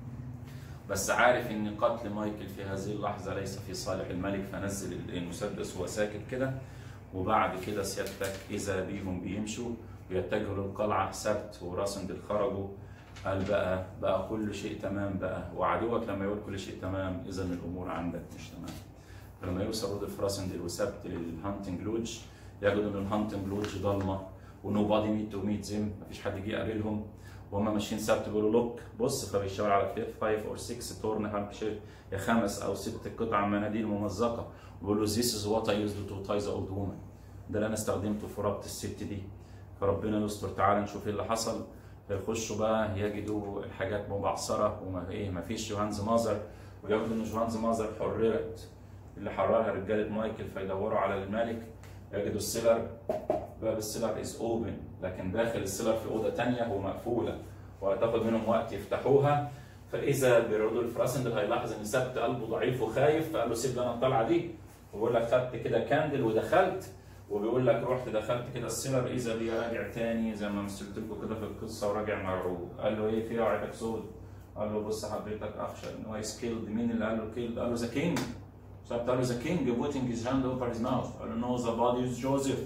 بس عارف ان قتل مايكل في هذه اللحظه ليس في صالح الملك فنزل المسدس وهو ساكت كده وبعد كده سيادتك اذا بيهم بيمشوا ويتجهوا للقلعه سبت وراسندل خرجوا قال بقى بقى كل شيء تمام بقى وعدوك لما يقول كل شيء تمام اذا الامور عندك مش تمام فلما يوصل رودولف راسندل وسبت للهانتنج لودج يجدوا ان الهانتنج لودج ضلمه ونو بادي ميت تو ميت زم مفيش حد جه يقابلهم وهم ماشيين سبت بيقولوا لوك بص فبيشاور على 5 اور 6 تورن هانكشير يا خمس او ست قطع مناديل ممزقه وبيقول له ذيس از وات اي يوزد تو تاي ذا اولد وومن ده اللي انا استخدمته في ربط الست دي فربنا يستر تعالى نشوف ايه اللي حصل فيخشوا بقى يجدوا الحاجات مبعثره وما ايه ما فيش جوهانز مازر وياخدوا ان جوهانز مازر حررت اللي حررها رجاله مايكل فيدوروا على الملك يجدوا السيلر باب السيلر از اوبن لكن داخل السيلر في اوضه ثانيه ومقفوله وهتاخد منهم وقت يفتحوها فاذا برودولف راسندل هيلاحظ ان سبت قلبه ضعيف وخايف فقال له سيب لنا الطلعه دي وبيقول لك خدت كده كاندل ودخلت وبيقول لك رحت دخلت كده السيلر اذا بي راجع تاني زي ما مثلت لكم كده في القصه وراجع مرعوب قال له ايه في وعدك سود قال له بص حضرتك اخشى ان هو كيلد مين اللي قال له كيلد قال له ذا كينج سبت قال له ذا كينج putting his hand over his mouth قال له no the body is Joseph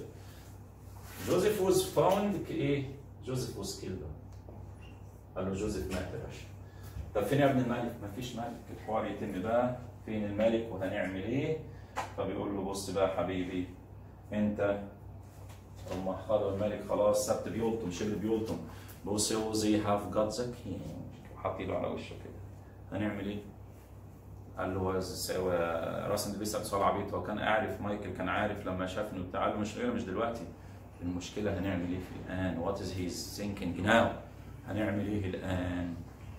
جوزيف was found ايه جوزيف was killed قال له جوزيف مات يا باشا طب فين يا ابن الملك؟ مفيش ملك الحوار يتم بقى فين الملك وهنعمل ايه؟ فبيقول له بص بقى حبيبي انت هم خدوا الملك خلاص سبت بيلطم شبه بيلطم بص هو زي هاف جاد ذا كينج وحاط ايده على وشه كده هنعمل ايه؟ قال له راسم بيسال سؤال عبيط هو كان عارف مايكل كان عارف لما شافني وبتاع قال له مش مش دلوقتي المشكله هنعمل ايه في الان؟ وات از هيز ثينكينج ناو؟ هنعمل ايه الان؟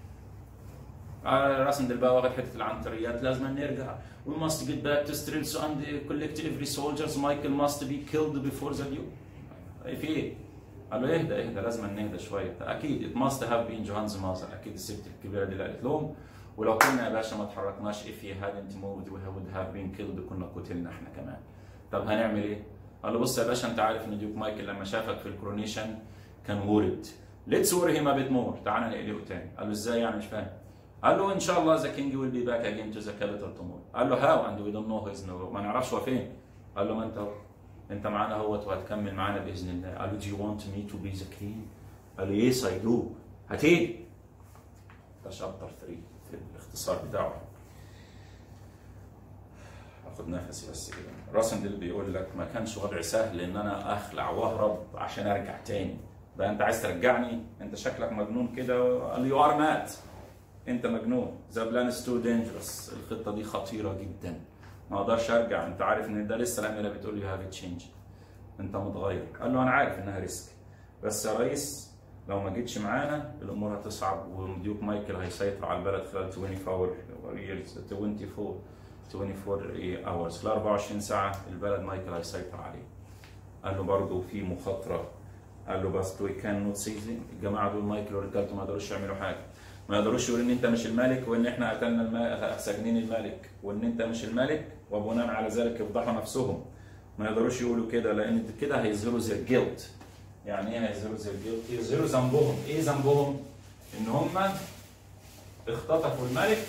راسندل بقى واخد حته العنتريات لازم نرجع we must get back to Strelso and collect every soldiers Michael must be killed before the due في ايه؟ قال له اهدى اهدى لازم نهدى شويه اكيد it must have been جوهانز مازر اكيد الست الكبيره دي اللي قالت لهم ولو كنا يا باشا ما اتحركناش if he hadn't moved we would have been killed كنا قتلنا احنا كمان طب هنعمل ايه؟ قال له بص يا باشا انت عارف ان ديوك مايكل لما شافك في الكرونيشن كان وورد ليتس وري هيم ا بيت مور تعالى نقلبه تاني قال له ازاي يعني مش فاهم قال له ان شاء الله ذا كينج ويل بي باك اجين تو ذا كابيتال تومورو قال له هاو اند وي دونت نو هيز نو ما نعرفش هو فين قال له ما انت اهو انت معانا اهوت وهتكمل معانا باذن الله قال له دو يو ونت مي تو بي ذا كينج قال له يس اي دو هتيجي ده شابتر 3 في الاختصار بتاعه اخد نفسي بس كده راسندل بيقول لك ما كانش وضع سهل ان انا اخلع واهرب عشان ارجع تاني بقى انت عايز ترجعني انت شكلك مجنون كده قال يو ار مات انت مجنون ذا بلان از تو دينجرس الخطه دي خطيره جدا ما اقدرش ارجع انت عارف ان ده لسه الاميره بتقول لي هاف تشينج انت متغير قال له انا عارف انها ريسك بس يا ريس لو ما جيتش معانا الامور هتصعب وديوك مايكل هيسيطر على البلد خلال 24 years 24 24 اورز خلال 24 ساعه البلد مايكل هيسيطر عليه قال له برضه في مخاطره قال له بس وي كان نوت سيزن الجماعه دول مايكل ورجالته ما يقدروش يعملوا حاجه ما يقدروش يقولوا ان انت مش الملك وان احنا قتلنا الم... ساجنين الملك وان انت مش الملك وبناء على ذلك يفضحوا نفسهم ما يقدروش يقولوا كده لان كده هيظهروا زي جيلت يعني ايه هيظهروا زي جيلت يظهروا ذنبهم ايه ذنبهم ان هم اختطفوا الملك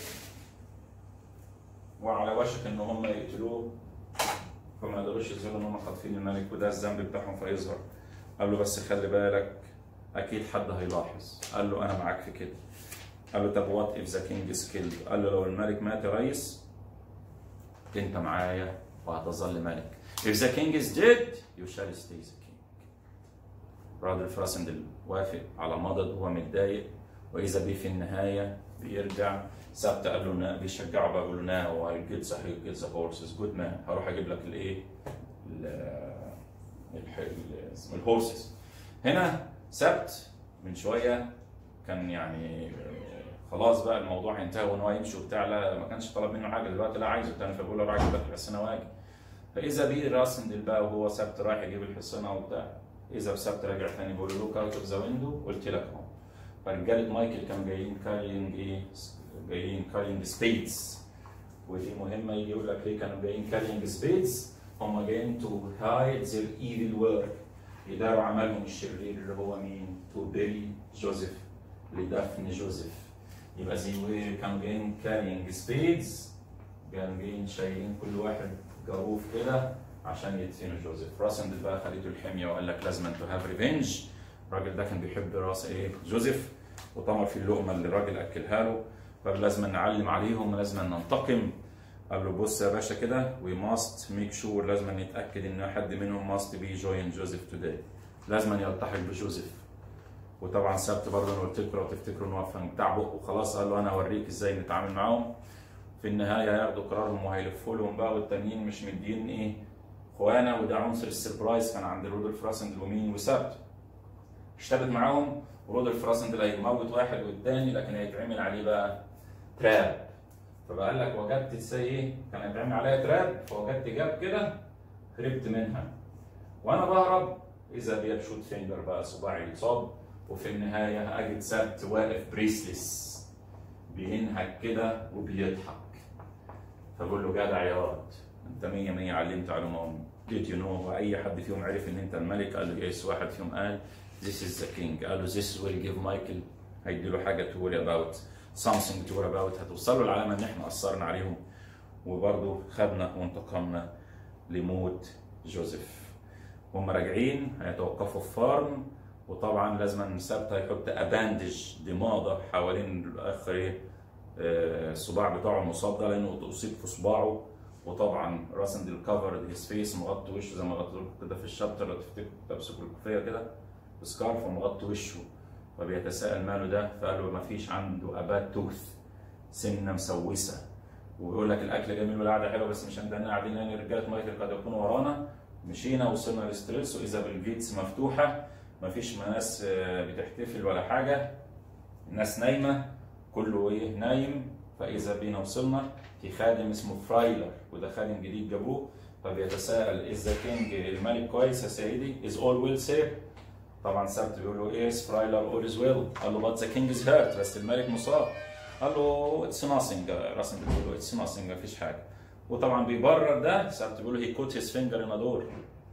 وعلى وشك ان هم يقتلوه فما يقدروش يظهروا ان هم خاطفين الملك وده الذنب بتاعهم فيظهر قال له بس خلي بالك اكيد حد هيلاحظ قال له انا معاك في كده قال له طب وات اف ذا كينج سكيلد قال له لو الملك مات يا ريس انت معايا وهتظل ملك if the king is dead you shall stay the king راجل فراسندل وافق على مضض وهو متضايق واذا بيه في النهايه بيرجع سبت قال له نا بيشجعه بقى بيقول له ناو I'll get the I'll get the horses good man هروح اجيب لك الايه الهورسز هنا سبت من شويه كان يعني خلاص بقى الموضوع انتهى وان هو يمشي وبتاع لا ما كانش طلب منه حاجه دلوقتي لا عايزه تاني فبيقول له رايح اجيب لك الحصانه واجي فاذا بيه راسندل بقى وهو سبت رايح يجيب الحصانه وبتاع اذا سبت راجع تاني بيقول له لوك اوت اوف ذا ويندو قلت لك اهو فرجاله مايكل كانوا جايين كارينج ايه جايين كارينج سبيدز ودي مهمه يجي يقول لك ليه كانوا جايين كارينج سبيدز هم جايين تو هايد ذير ايفل ورك يداروا عملهم الشرير اللي هو مين؟ تو بيري جوزيف لدفن جوزيف يبقى زي كانوا جايين كارينج سبيدز كانوا جايين شايلين كل واحد جاروف كده عشان يدفنوا جوزيف راسندل بقى خليته الحميه وقال لك لازم تو هاف ريفنج الراجل ده كان بيحب راس ايه جوزيف وطمر في اللقمه اللي الراجل اكلها له قال لازم نعلم عليهم لازم ننتقم قال له بص يا باشا كده وي ماست ميك شور لازم نتاكد ان حد منهم ماست بي جوين جوزيف توداي لازم يلتحق بجوزيف وطبعا سبت برضه انا قلت لكم لو تفتكروا ان هو كان بتاع بق وخلاص قال له انا اوريك ازاي نتعامل معاهم في النهايه ياخدوا قرارهم وهيلفوا لهم بقى والتانيين مش مدين ايه خوانا وده عنصر السربرايز كان عند رودولف راسندل ومين وسبت اشتبك معاهم ورودولف راسندل هيموت واحد والتاني لكن هيتعمل عليه بقى تراب فبقى قال لك وجدت ازاي ايه كان هيتعمل عليها تراب فوجدت جاب كده هربت منها وانا بهرب اذا بيا بشوت فينجر بقى صباعي يتصاب وفي النهايه اجد سبت واقف بريسلس بينهك كده وبيضحك فبقول له جدع يا واد انت مية مية علمت علوم ديد يو نو واي حد فيهم عرف ان انت الملك قال له يس واحد فيهم قال this is the king قال له this will give مايكل هيدي له حاجه to worry about something to worry about هتوصل له العلامه ان احنا اثرنا عليهم وبرضه خدنا وانتقمنا لموت جوزيف هم راجعين هيتوقفوا في فارم وطبعا لازم سبت هيحط اباندج ضماده حوالين الاخ ايه الصباع بتاعه المصاب ده لانه اصيب في صباعه وطبعا راسندل كفر هيز فيس مغطي وشه زي ما غطيت لكم كده في الشابتر لو تفتكروا تمسكوا الكوفيه كده بسكارف ومغطي وشه فبيتساءل ماله ده فقال له ما فيش عنده ابات توث سنه مسوسه ويقول لك الاكل جميل والقعده حلوه بس مش عندنا قاعدين يعني رجاله مايكل قد يكونوا ورانا مشينا وصلنا للستريس واذا بالجيتس مفتوحه ما فيش ناس بتحتفل ولا حاجه الناس نايمه كله ايه نايم فاذا بينا وصلنا في خادم اسمه فرايلر وده خادم جديد جابوه فبيتساءل اذا كينج الملك كويس يا سيدي از اول ويل سير طبعا سبت بيقول له ايس فرايلر اول از ويل قال له بات ذا كينج از هيرت بس الملك مصاب قال له اتس ناثينج راسم بيقول له اتس ناثينج مفيش حاجه وطبعا بيبرر ده سبت بيقول له هي كوت هيز فينجر ان دور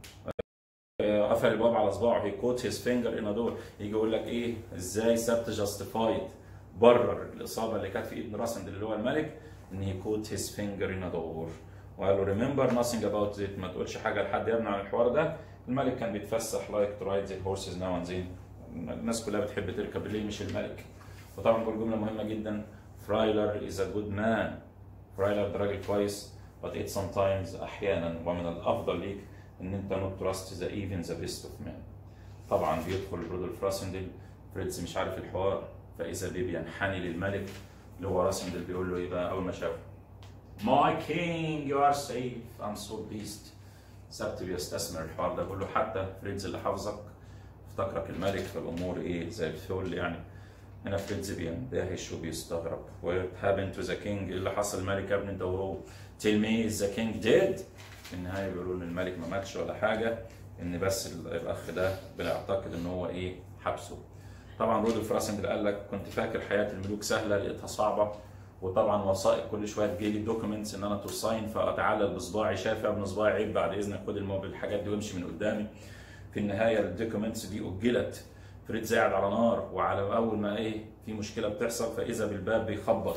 قفل الباب على صباعه هي كوت هيز فينجر ان دور يجي يقول لك ايه ازاي سبت جاستيفايد برر الاصابه اللي كانت في ايد راسند اللي هو الملك ان هي كوت هيز فينجر ان دور وقال له ريمبر nothing about it ما تقولش حاجه لحد يا ابني عن الحوار ده الملك كان بيتفسح لايك تو رايد ذا هورسز ناو اند زين الناس كلها بتحب تركب ليه مش الملك وطبعا بقول جمله مهمه جدا فرايلر از ا جود مان فرايلر ده راجل كويس but it sometimes احيانا ومن الافضل ليك ان انت not trust the even the best of men طبعا بيدخل رودولف راسندل فريدز مش عارف الحوار فاذا بيه بينحني للملك اللي هو راسندل بيقول له ايه بقى اول ما شافه My king you are safe I'm so pleased سبت بيستثمر الحوار ده بيقول له حتى فريدز اللي حافظك افتكرك الملك فالامور ايه زي الفل يعني هنا فريدز بيندهش وبيستغرب What happened to the king ايه اللي حصل الملك يا ابني انت وهو Tell me is the king dead في النهايه بيقولوا ان الملك ما ماتش ولا حاجه ان بس الاخ ده بنعتقد ان هو ايه حبسه طبعا رودولف راسندل قال لك كنت فاكر حياه الملوك سهله لقيتها صعبه وطبعا وثائق كل شويه تجيلي دوكيومنتس ان انا تو ساين فاتعلل بصباعي شايف يا ابن صباعي عيب بعد اذنك خد الموبل الحاجات دي وامشي من قدامي في النهايه الدوكيومنتس دي اجلت فريد قاعد على نار وعلى اول ما ايه في مشكله بتحصل فاذا بالباب بيخبط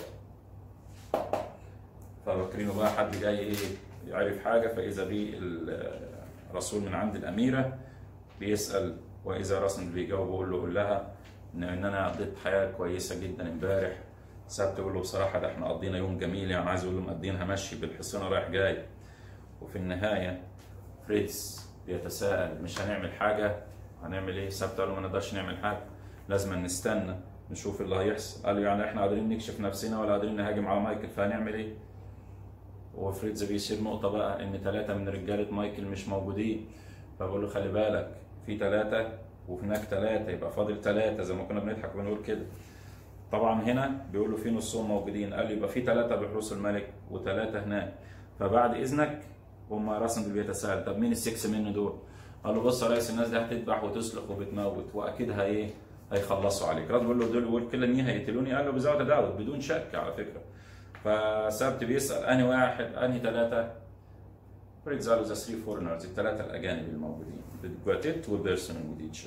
ففاكرينه بقى حد جاي ايه يعرف حاجه فاذا بيه الرسول من عند الاميره بيسال واذا راسل بيجاوب بيقول له قول لها ان ان انا قضيت حياه كويسه جدا امبارح سبت تقول له بصراحه ده احنا قضينا يوم جميل يعني عايز اقول له مقضينها مشي بالحصينه رايح جاي وفي النهايه فريدز بيتساءل مش هنعمل حاجه هنعمل ايه سبت قال له ما نقدرش نعمل حاجه لازم نستنى نشوف اللي هيحصل قال له يعني احنا قادرين نكشف نفسنا ولا قادرين نهاجم على مايكل فهنعمل ايه وفريدز بيصير نقطه بقى ان ثلاثه من رجاله مايكل مش موجودين فبقول له خلي بالك في ثلاثه وهناك ثلاثه يبقى فاضل ثلاثه زي ما كنا بنضحك وبنقول كده طبعا هنا بيقول له في نصهم موجودين قال لي يبقى في ثلاثه بحروس الملك وثلاثه هناك فبعد اذنك هم راسم بيتساءل طب مين السكس منه دول؟ قال له بص يا ريس الناس دي هتذبح وتسلخ وبتموت واكيد هي هيخلصوا عليك رد بيقول له دول بيقول كل اني هيقتلوني قال له بزاويه داود بدون شك على فكره فسبت بيسال انهي واحد انهي ثلاثه فريدز قال له ذا ثري فورنرز الثلاثه الاجانب الموجودين جواتيت وبيرسون وديتشر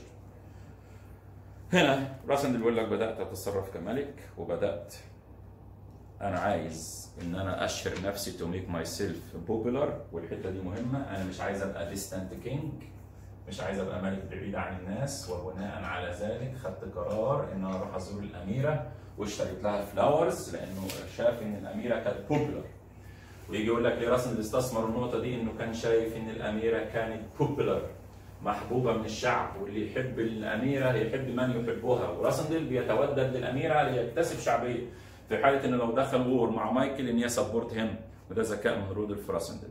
هنا راسندل بيقول لك بدات اتصرف كملك وبدات انا عايز ان انا اشهر نفسي تو ميك ماي سيلف بوبولار والحته دي مهمه انا مش عايز ابقى ديستانت كينج مش عايز ابقى ملك بعيد عن الناس وبناء على ذلك خدت قرار ان انا اروح ازور الاميره واشتريت لها فلاورز لانه شاف ان الاميره كانت بوبولار ويجي يقول لك ليه راسندل استثمر النقطه دي انه كان شايف ان الاميره كانت بوبولار محبوبه من الشعب واللي يحب الاميره يحب من يحبها وراسندل بيتودد للاميره ليكتسب شعبيه في حاله انه لو دخل وور مع مايكل ان يسبورت هيم وده ذكاء من رودولف راسندل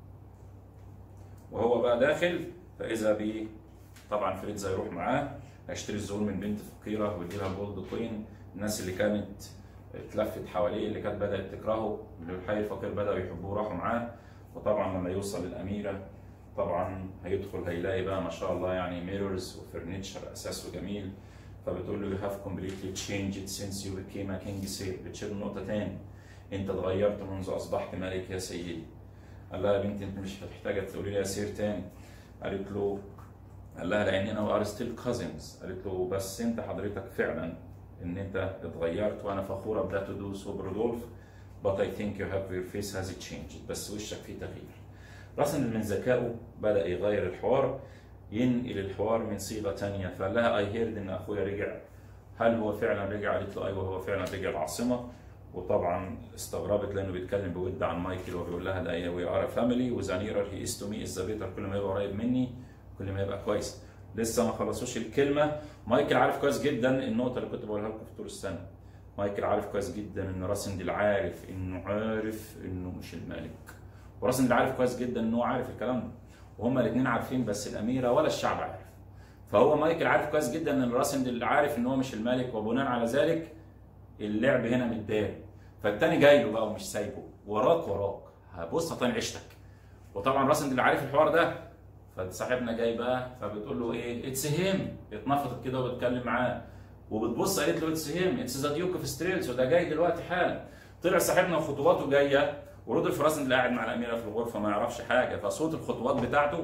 وهو بقى داخل فاذا بيه طبعا فريدز هيروح معاه هيشتري الزهور من بنت فقيره ويديلها جولد كوين الناس اللي كانت اتلفت حواليه اللي كانت بدات تكرهه اللي الحي الفقير بداوا يحبوه راحوا معاه وطبعا لما يوصل للاميره طبعا هيدخل هيلاقي بقى ما شاء الله يعني ميرورز وفرنتشر اساسه جميل فبتقول له you have completely changed since you became a king sir بتشير نقطة تاني انت اتغيرت منذ اصبحت ملك يا سيدي قال لها يا بنتي انت مش محتاجة تقولي لي يا سير تاني قالت له قال لها لان انا وار ستيل كازنز قالت له بس انت حضرتك فعلا ان انت اتغيرت وانا فخورة بده تدوس وبرودولف but I think you have your face has changed بس وشك فيه تغيير راسل من ذكائه بدأ يغير الحوار ينقل الحوار من صيغه ثانيه فقال لها اي هيرد ان اخويا رجع هل هو فعلا رجع؟ قالت له ايوه هو فعلا رجع العاصمه وطبعا استغربت لانه بيتكلم بود عن مايكل وبيقول لها ده وي ار فاميلي وزانيرر هي از تو مي از بيتر كل ما يبقى قريب مني كل ما يبقى كويس لسه ما خلصوش الكلمه مايكل عارف كويس جدا النقطه اللي كنت بقولها لكم في طول السنه مايكل عارف كويس جدا ان راسندل عارف انه عارف انه مش الملك وراسندل عارف كويس جدا انه عارف الكلام ده وهما الاثنين عارفين بس الاميره ولا الشعب عارف فهو مايكل عارف كويس جدا ان راسندل عارف ان هو مش الملك وبناء على ذلك اللعب هنا متداري فالتاني جاي له بقى ومش سايبه وراك وراك هبص هطين عيشتك وطبعا راسندل عارف الحوار ده فصاحبنا جاي بقى فبتقول له ايه اتس هيم اتنفضت كده وبتكلم معاه وبتبص قالت له اتس هيم اتس ذا ديوك اوف ستريلز وده جاي دلوقتي حالا طلع صاحبنا وخطواته جايه ورودولف راسندل قاعد مع الاميره في الغرفه ما يعرفش حاجه فصوت الخطوات بتاعته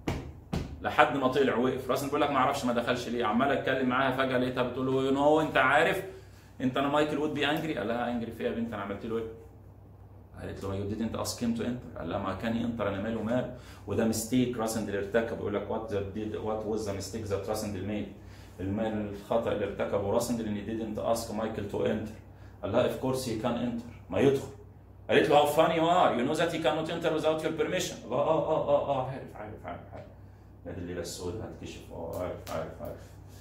لحد ما طلع وقف راسندل بيقول لك ما اعرفش ما دخلش ليه عمال اتكلم معاها فجاه لقيتها بتقول له يو نو انت عارف انت انا مايكل وود بي انجري قال لها انجري فيها يا بنت انا عملت له ايه؟ قالت له يو ديدنت اسك هيم تو انتر قال لها ما كان ينتر انا ماله مال وده ميستيك راسندل ارتكب يقول لك وات ديد وات واز ذا ميستيك ذات راسندل ميد الخطا اللي ارتكبه راسندل ان ديدنت اسك مايكل تو انتر قال لها اوف كورس هي كان انتر ما يدخل قالت له how funny you are you know that he cannot enter without your permission اه اه اه اه اه عارف عارف عارف عارف هذه الليله السوداء هتكشف اه عارف عارف عارف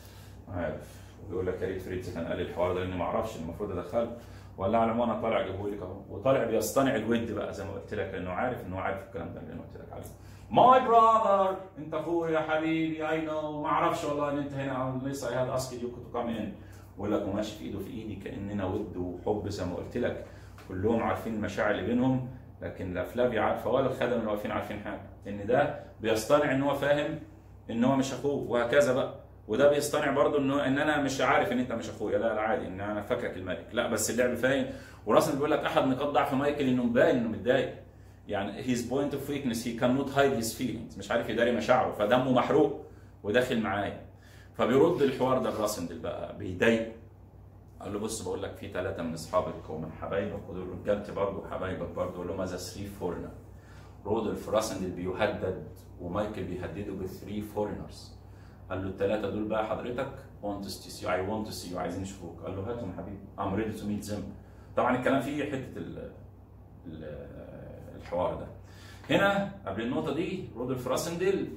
عارف وبيقول لك يا ريت فريتز كان قال لي الحوار ده لاني ما اعرفش المفروض ادخله ولا على ما انا طالع اجيبه لك اهو وطالع بيصطنع الود بقى زي ما قلت لك لانه عارف انه عارف الكلام ده اللي انا قلت لك عليه ماي براذر انت اخويا يا حبيبي اي نو ما اعرفش والله ان انت هنا لسه اي هاد اسك يو تو كام ان بقول لك وماشي في ايده في ايدي كاننا ود وحب زي ما قلت لك كلهم عارفين المشاعر اللي بينهم لكن لا فلافيا عارفه ولا الخدم اللي واقفين عارفين حاجه ان ده بيصطنع ان هو فاهم ان هو مش اخوه وهكذا بقى وده بيصطنع برضه انه ان انا مش عارف ان انت مش اخويا لا لا عادي ان انا فاكرك الملك لا بس اللعب فاهم وراسل بيقول لك احد نقاط ضعف مايكل انه مبين انه متضايق يعني his point of weakness he cannot hide his feelings مش عارف يداري مشاعره فدمه محروق وداخل معايا فبيرد الحوار ده لراسندل بقى بيضايقه قال له بص بقول لك في ثلاثه من اصحابك ومن حبايبك ودول رجالتي برضه حبايبك برضه اللي هم ذا 3 فورنر رودولف راسندل بيهدد ومايكل بيهدده بالثري فورنرز قال له الثلاثه دول بقى حضرتك want to see you I want to see you عايزين يشوفوك قال له هاتهم يا حبيبي I'm ready to meet them طبعا الكلام فيه حته ال ال الحوار ده هنا قبل النقطه دي رودولف راسندل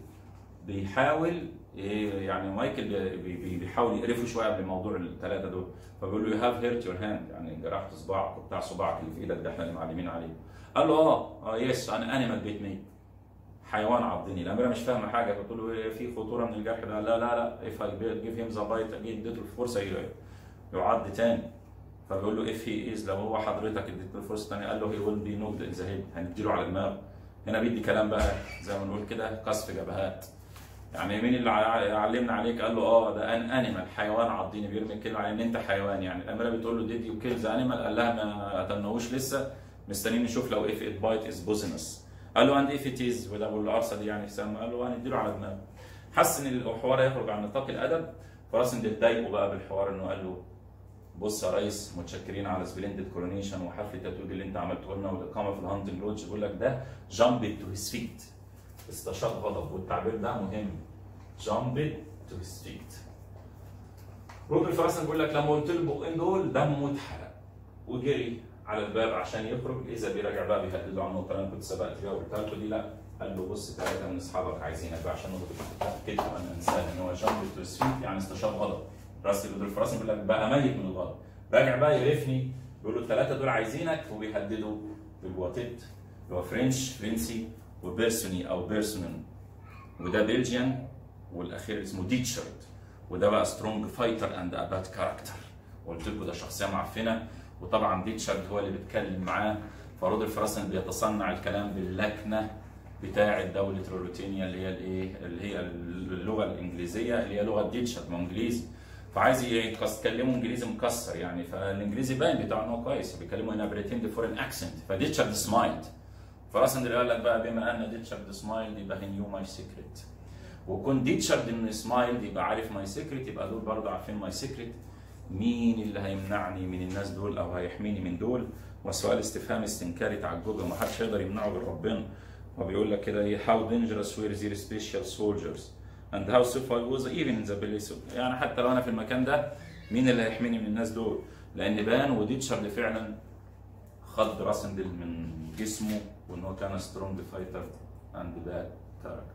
بيحاول إيه يعني مايكل بي- بي- بيحاول يقرفه شويه قبل موضوع الثلاثه دول فبيقول له يو هاف هيرت يور هاند يعني جرحت صباعك وبتاع صباعك اللي في ايدك ده احنا اللي معلمين عليه قال له اه اه يس انا انيمال بيت مي حيوان عضني الاميره مش فاهمه حاجه قلت له إيه في خطوره من الجرح ده لا لا لا اف اي جيف هيم ذا بايت اجي اديته الفرصه ي- يعض تاني فبيقول له اف هي از لو هو حضرتك اديته الفرصه تاني قال له هي ويل بي نوكد ان ذا هيد هنديله على دماغه هنا بيدي كلام بقى زي ما نقول كده قصف جبهات يعني مين اللي ع- علمنا عليك قال له اه ده ان انيمال حيوان عضيني بيرمي الكلمه على ان انت حيوان يعني الاميره بتقول له ديد يو كيل ذا انيمال قال لها ما قتلناهوش لسه مستنيين نشوف لو اف ات بايت از بوزنس قال له اند اف ات از وده ابو القرصه دي يعني سام قال له هنديله على دماغه حس ان الحوار هيخرج عن نطاق الادب فراسن اتضايقوا بقى بالحوار انه قال له بص يا ريس متشكرين على سبلندد كورونيشن وحفل التتويج اللي انت عملته لنا والاقامه في الهانتنج لودج بيقول لك ده جامب تو هيز فيت استشاط غضب والتعبير ده مهم جامب تو هيز فيت رودولف راسن بيقول لك لما قلت له البقين دول دمه اتحرق وجري على الباب عشان يخرج اذا بيراجع بقى بيهدده عن النقطه اللي انا كنت سبقت فيها وقلتها له دي لا قال له بص ثلاثه من اصحابك عايزينك بقى عشان نقطه كده انا انسان ان هو جامب تو هيز فيت يعني استشاط غضب راسل رودولف راسن بيقول لك بقى ميت من الغضب راجع بقى يقرفني بيقول له الثلاثه دول عايزينك وبيهددوا بالواتيت اللي هو فرنش فرنسي وبيرسوني او بيرسونن وده بلجيان والاخير اسمه ديتشارد وده بقى سترونج فايتر اند اباد كاركتر قلت لكم ده شخصيه معفنه وطبعا ديتشارد هو اللي بيتكلم معاه فرودولف راسن بيتصنع الكلام باللكنه بتاعه دوله روروتينيا اللي هي الايه اللي هي اللغه الانجليزيه اللي هي لغه ديتشارد ما هو انجليزي فعايز يتكلموا انجليزي مكسر يعني فالانجليزي باين بتاعه ان هو كويس بيتكلموا هنا بريتند فورين اكسنت فديتشارد سمايلد فراسن اللي قال لك بقى بما ان ديتشارد سمايلد يبقى هي نيو ماي سيكريت وكون ديتشارد انه سمايلد يبقى عارف ماي سيكريت يبقى دول برضه عارفين ماي سيكريت مين اللي هيمنعني من الناس دول او هيحميني من دول وسؤال استفهام استنكاري تعجبي ومحدش يقدر يمنعه غير ربنا وبيقول لك كده ايه how dangerous were their special soldiers and how safe I was even in the place يعني حتى لو انا في المكان ده مين اللي هيحميني من الناس دول لان بان وديتشارد فعلا خد راسندل من جسمه وان هو كان سترونج فايتر اند باد كاركتر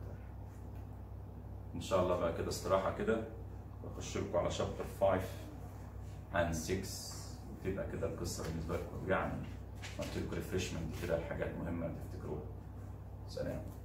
ان شاء الله بقى كده استراحه كده واخش لكم على شابتر 5 اند 6 وتبقى كده القصه بالنسبه لكم يعني قلت لكم ريفرشمنت كده الحاجات المهمه تفتكروها سلام